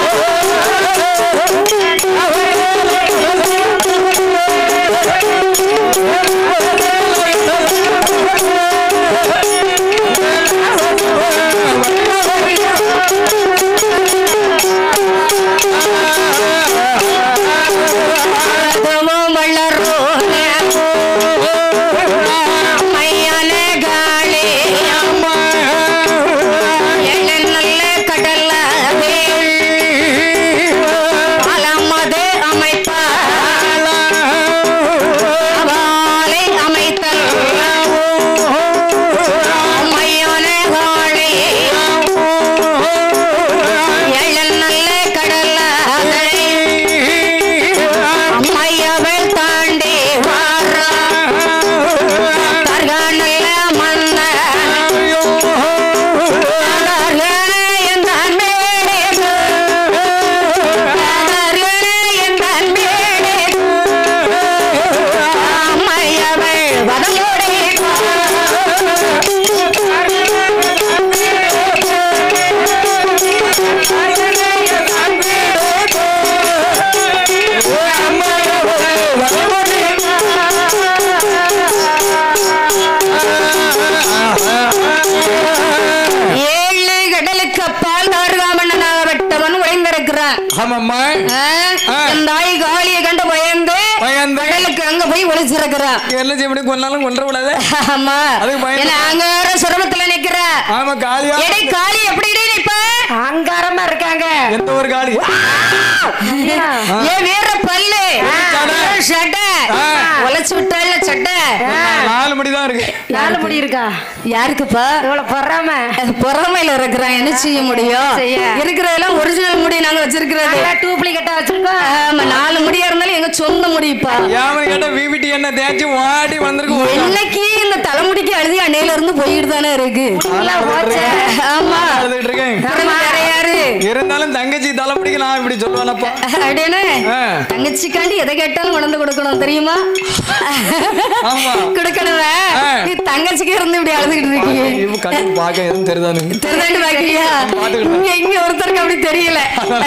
Speaker 2: ஆமாம்மா
Speaker 1: ஆ?
Speaker 2: ஆ.
Speaker 1: என் தாய் காளியை கண்டு பயந்து
Speaker 2: பயந்து
Speaker 1: கடலுக்கு அங்க போய் ஒளிச்சிருக்கிறான்
Speaker 2: என்ன செய்ய முடியும் கொன்னாலும் கொன்ற கூடாது
Speaker 1: ஆமா
Speaker 2: அதுக்கு பயந்து-
Speaker 1: ஏன்னா அங்கார சுரமத்துல நிக்கிற
Speaker 2: ஆமா காளியா
Speaker 1: எடை காளி எப்படி நிப்ப அங்காரமா இருக்காங்க
Speaker 2: எந்த ஒரு காளி
Speaker 1: ஏன் வீர பல்லு
Speaker 2: சடை.
Speaker 1: சட்டை
Speaker 2: ஆ.
Speaker 1: உழைச்சு விட்டால சட்டை
Speaker 2: நாலு மணி தான் இருக்கு
Speaker 1: நாலு முடி இருக்கா யாருக்குப்பா இவ்வளவு பொறாம பொறாமையில இருக்கிறான் என்ன செய்ய முடியும் இருக்கிறதெல்லாம் ஒரிஜினல் முடி நாங்க வச்சிருக்கிறது டூப்ளிகேட்டா வச்சிருக்கோம் ஆமா நாலு முடியா இருந்தாலும் எங்க சொந்த முடிப்பா
Speaker 2: யாமன் கேட்ட விபிடி என்ன தேய்ச்சி வாடி வந்திருக்கு ஒரு கால்.
Speaker 1: இன்னைக்கு இந்த தலைமுடிக்கு அழுதி அன்னையில இருந்து போயிட்டு தானே இருக்கு ஆமா
Speaker 2: அழுதுகிட்டு இருக்கேன்
Speaker 1: அப்புறம் வேற யாரு
Speaker 2: இருந்தாலும் தங்கச்சி தலைமுடிக்கு நான் இப்படி சொல்லுவேனப்பா
Speaker 1: அப்படின்னு
Speaker 2: ஆ.
Speaker 1: தங்கச்சிக்காண்டி எதை கேட்டாலும் கொண்டு கொடுக்கணும் தெரியுமா
Speaker 2: ஆமா.
Speaker 1: கொடுக்கணுமே
Speaker 2: ஆ.
Speaker 1: நீ தங்கச்சிக்கு இருந்து இப்படி அழுதுகிட்டு இருக்கீங்க
Speaker 2: இப்ப கண்ணு பார்க்க எதுவும் தெரியுதானு
Speaker 1: தெரிதாண்டு பாக்கியா
Speaker 2: பாத்துக்கிட்டேன்.
Speaker 1: இங்க இங்க ஒருத்தருக்கு அப்படி தெரியல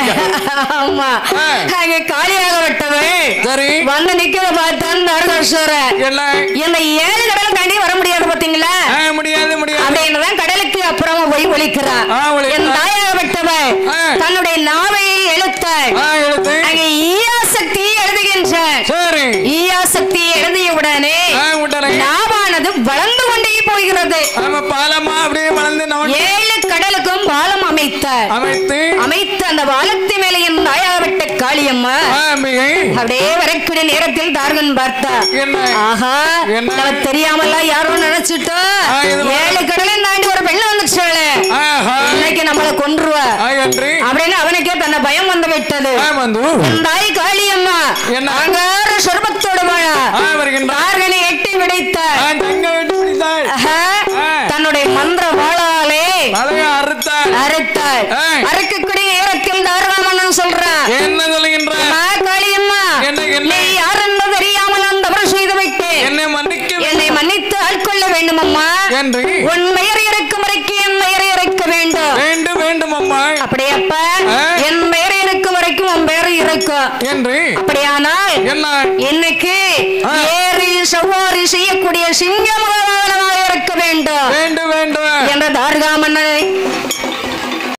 Speaker 1: ஆமா
Speaker 2: ஆ.
Speaker 1: அங்க காலியாக விட்டவன்
Speaker 2: சரி
Speaker 1: வந்து நிக்கிறத பார்த்தான் நரகேஸ்வர
Speaker 2: என்ன
Speaker 1: இந்த ஏழு கடல் தாண்டி வர முடியாது பாத்தீங்களா
Speaker 2: ஆ, முடியாது முடியாது
Speaker 1: அப்படின்னுதான் கடலுக்கு அப்புறமா போய் ஒழிக்கிறான்
Speaker 2: ஆ, ஒலிக்கிறான்.
Speaker 1: என் தாயாக விட்டவன்
Speaker 2: ஆ.
Speaker 1: தன்னுடைய நாவை எழுத்தாள்
Speaker 2: ஆ எழுத்து
Speaker 1: அங்கே ஈயாசக்தி எழுதுகின்றார்
Speaker 2: சரி
Speaker 1: ஈயாசக்தி எழுதிய உடனே
Speaker 2: ஆ விட்டலை
Speaker 1: நாவானது வளர்ந்து கொண்டே போகிறது
Speaker 2: ஆமா பாலமா அப்படியே வளர்ந்து நான்
Speaker 1: ஏழு கடலுக்கும் பாலம் அமைத்தார்
Speaker 2: அமைத்து
Speaker 1: அமைத்த அந்த பாலத்து மேலே என் தாயாவிட்ட காளியம்மா
Speaker 2: ஆ, மிகை
Speaker 1: அப்படியே வரக்கூடிய நேரத்தில் தார்கன் பார்த்தா
Speaker 2: என்ன
Speaker 1: ஆஹா
Speaker 2: என்ன?
Speaker 1: நமக்கு தெரியாமலாம் யாரோ நினைச்சிட்டோம்
Speaker 2: ஆ, இது வா-
Speaker 1: ஏழு கடலையும் தாண்டி ஒரு பெண்ணு வந்துச்சுங்களே
Speaker 2: ஆஹா
Speaker 1: இன்னைக்கு நம்மளை கொன்றுவா
Speaker 2: ஆ என்று
Speaker 1: அப்படின்னு அவனுக்கே தன்னை பயம் வந்து விட்டது
Speaker 2: ஆ வந்து
Speaker 1: என் தாய் காளியம்மா
Speaker 2: என்ன?
Speaker 1: அங்கார சொர்பத்தோடு மழா
Speaker 2: ஆ வருகின்றார்
Speaker 1: தார்கனை எட்டி விடைத்தார்
Speaker 2: ஆ தங்க விட்டு பிடித்தாள்
Speaker 1: ஆஹா,
Speaker 2: ஆ.
Speaker 1: தன்னுடைய மந்திர வாளாலே
Speaker 2: தலையை அறுத்தாள்
Speaker 1: அறுத்தாள்
Speaker 2: ஆ.
Speaker 1: அறுக்கக்கூடிய நேரத்தில் தாரகாமன்னன் சொல்றான்
Speaker 2: என்ன சொல்லுகின்ற
Speaker 1: அம்மா காளியம்மா
Speaker 2: என்ன, என்ன?
Speaker 1: நீ யார் என்று தெரியாமல் நான் தவறு செய்து விட்டேன்
Speaker 2: என்னை மன்னிக்க
Speaker 1: என்னை மன்னித்து ஆட்கொள்ள வேண்டும் அம்மா
Speaker 2: என்று
Speaker 1: உன் பெயர் இறக்கும் வரைக்கும் என் பெயர் இறக்க வேண்டும்
Speaker 2: வேண்டும் வேண்டும் அம்மா
Speaker 1: அப்படியப்பா
Speaker 2: ஆ.
Speaker 1: என் பெயர் இருக்கும் வரைக்கும் உன் பெயர் இருக்கும்
Speaker 2: என்று
Speaker 1: அப்படியானால்
Speaker 2: என்ன
Speaker 1: இன்னைக்கு
Speaker 2: ஆ.
Speaker 1: ஏறி சவாரி செய்யக்கூடிய சிங்கமாக இருக்க வேண்டும்
Speaker 2: வேண்டும் வேண்டும்
Speaker 1: என்ற தார்காமன்னனை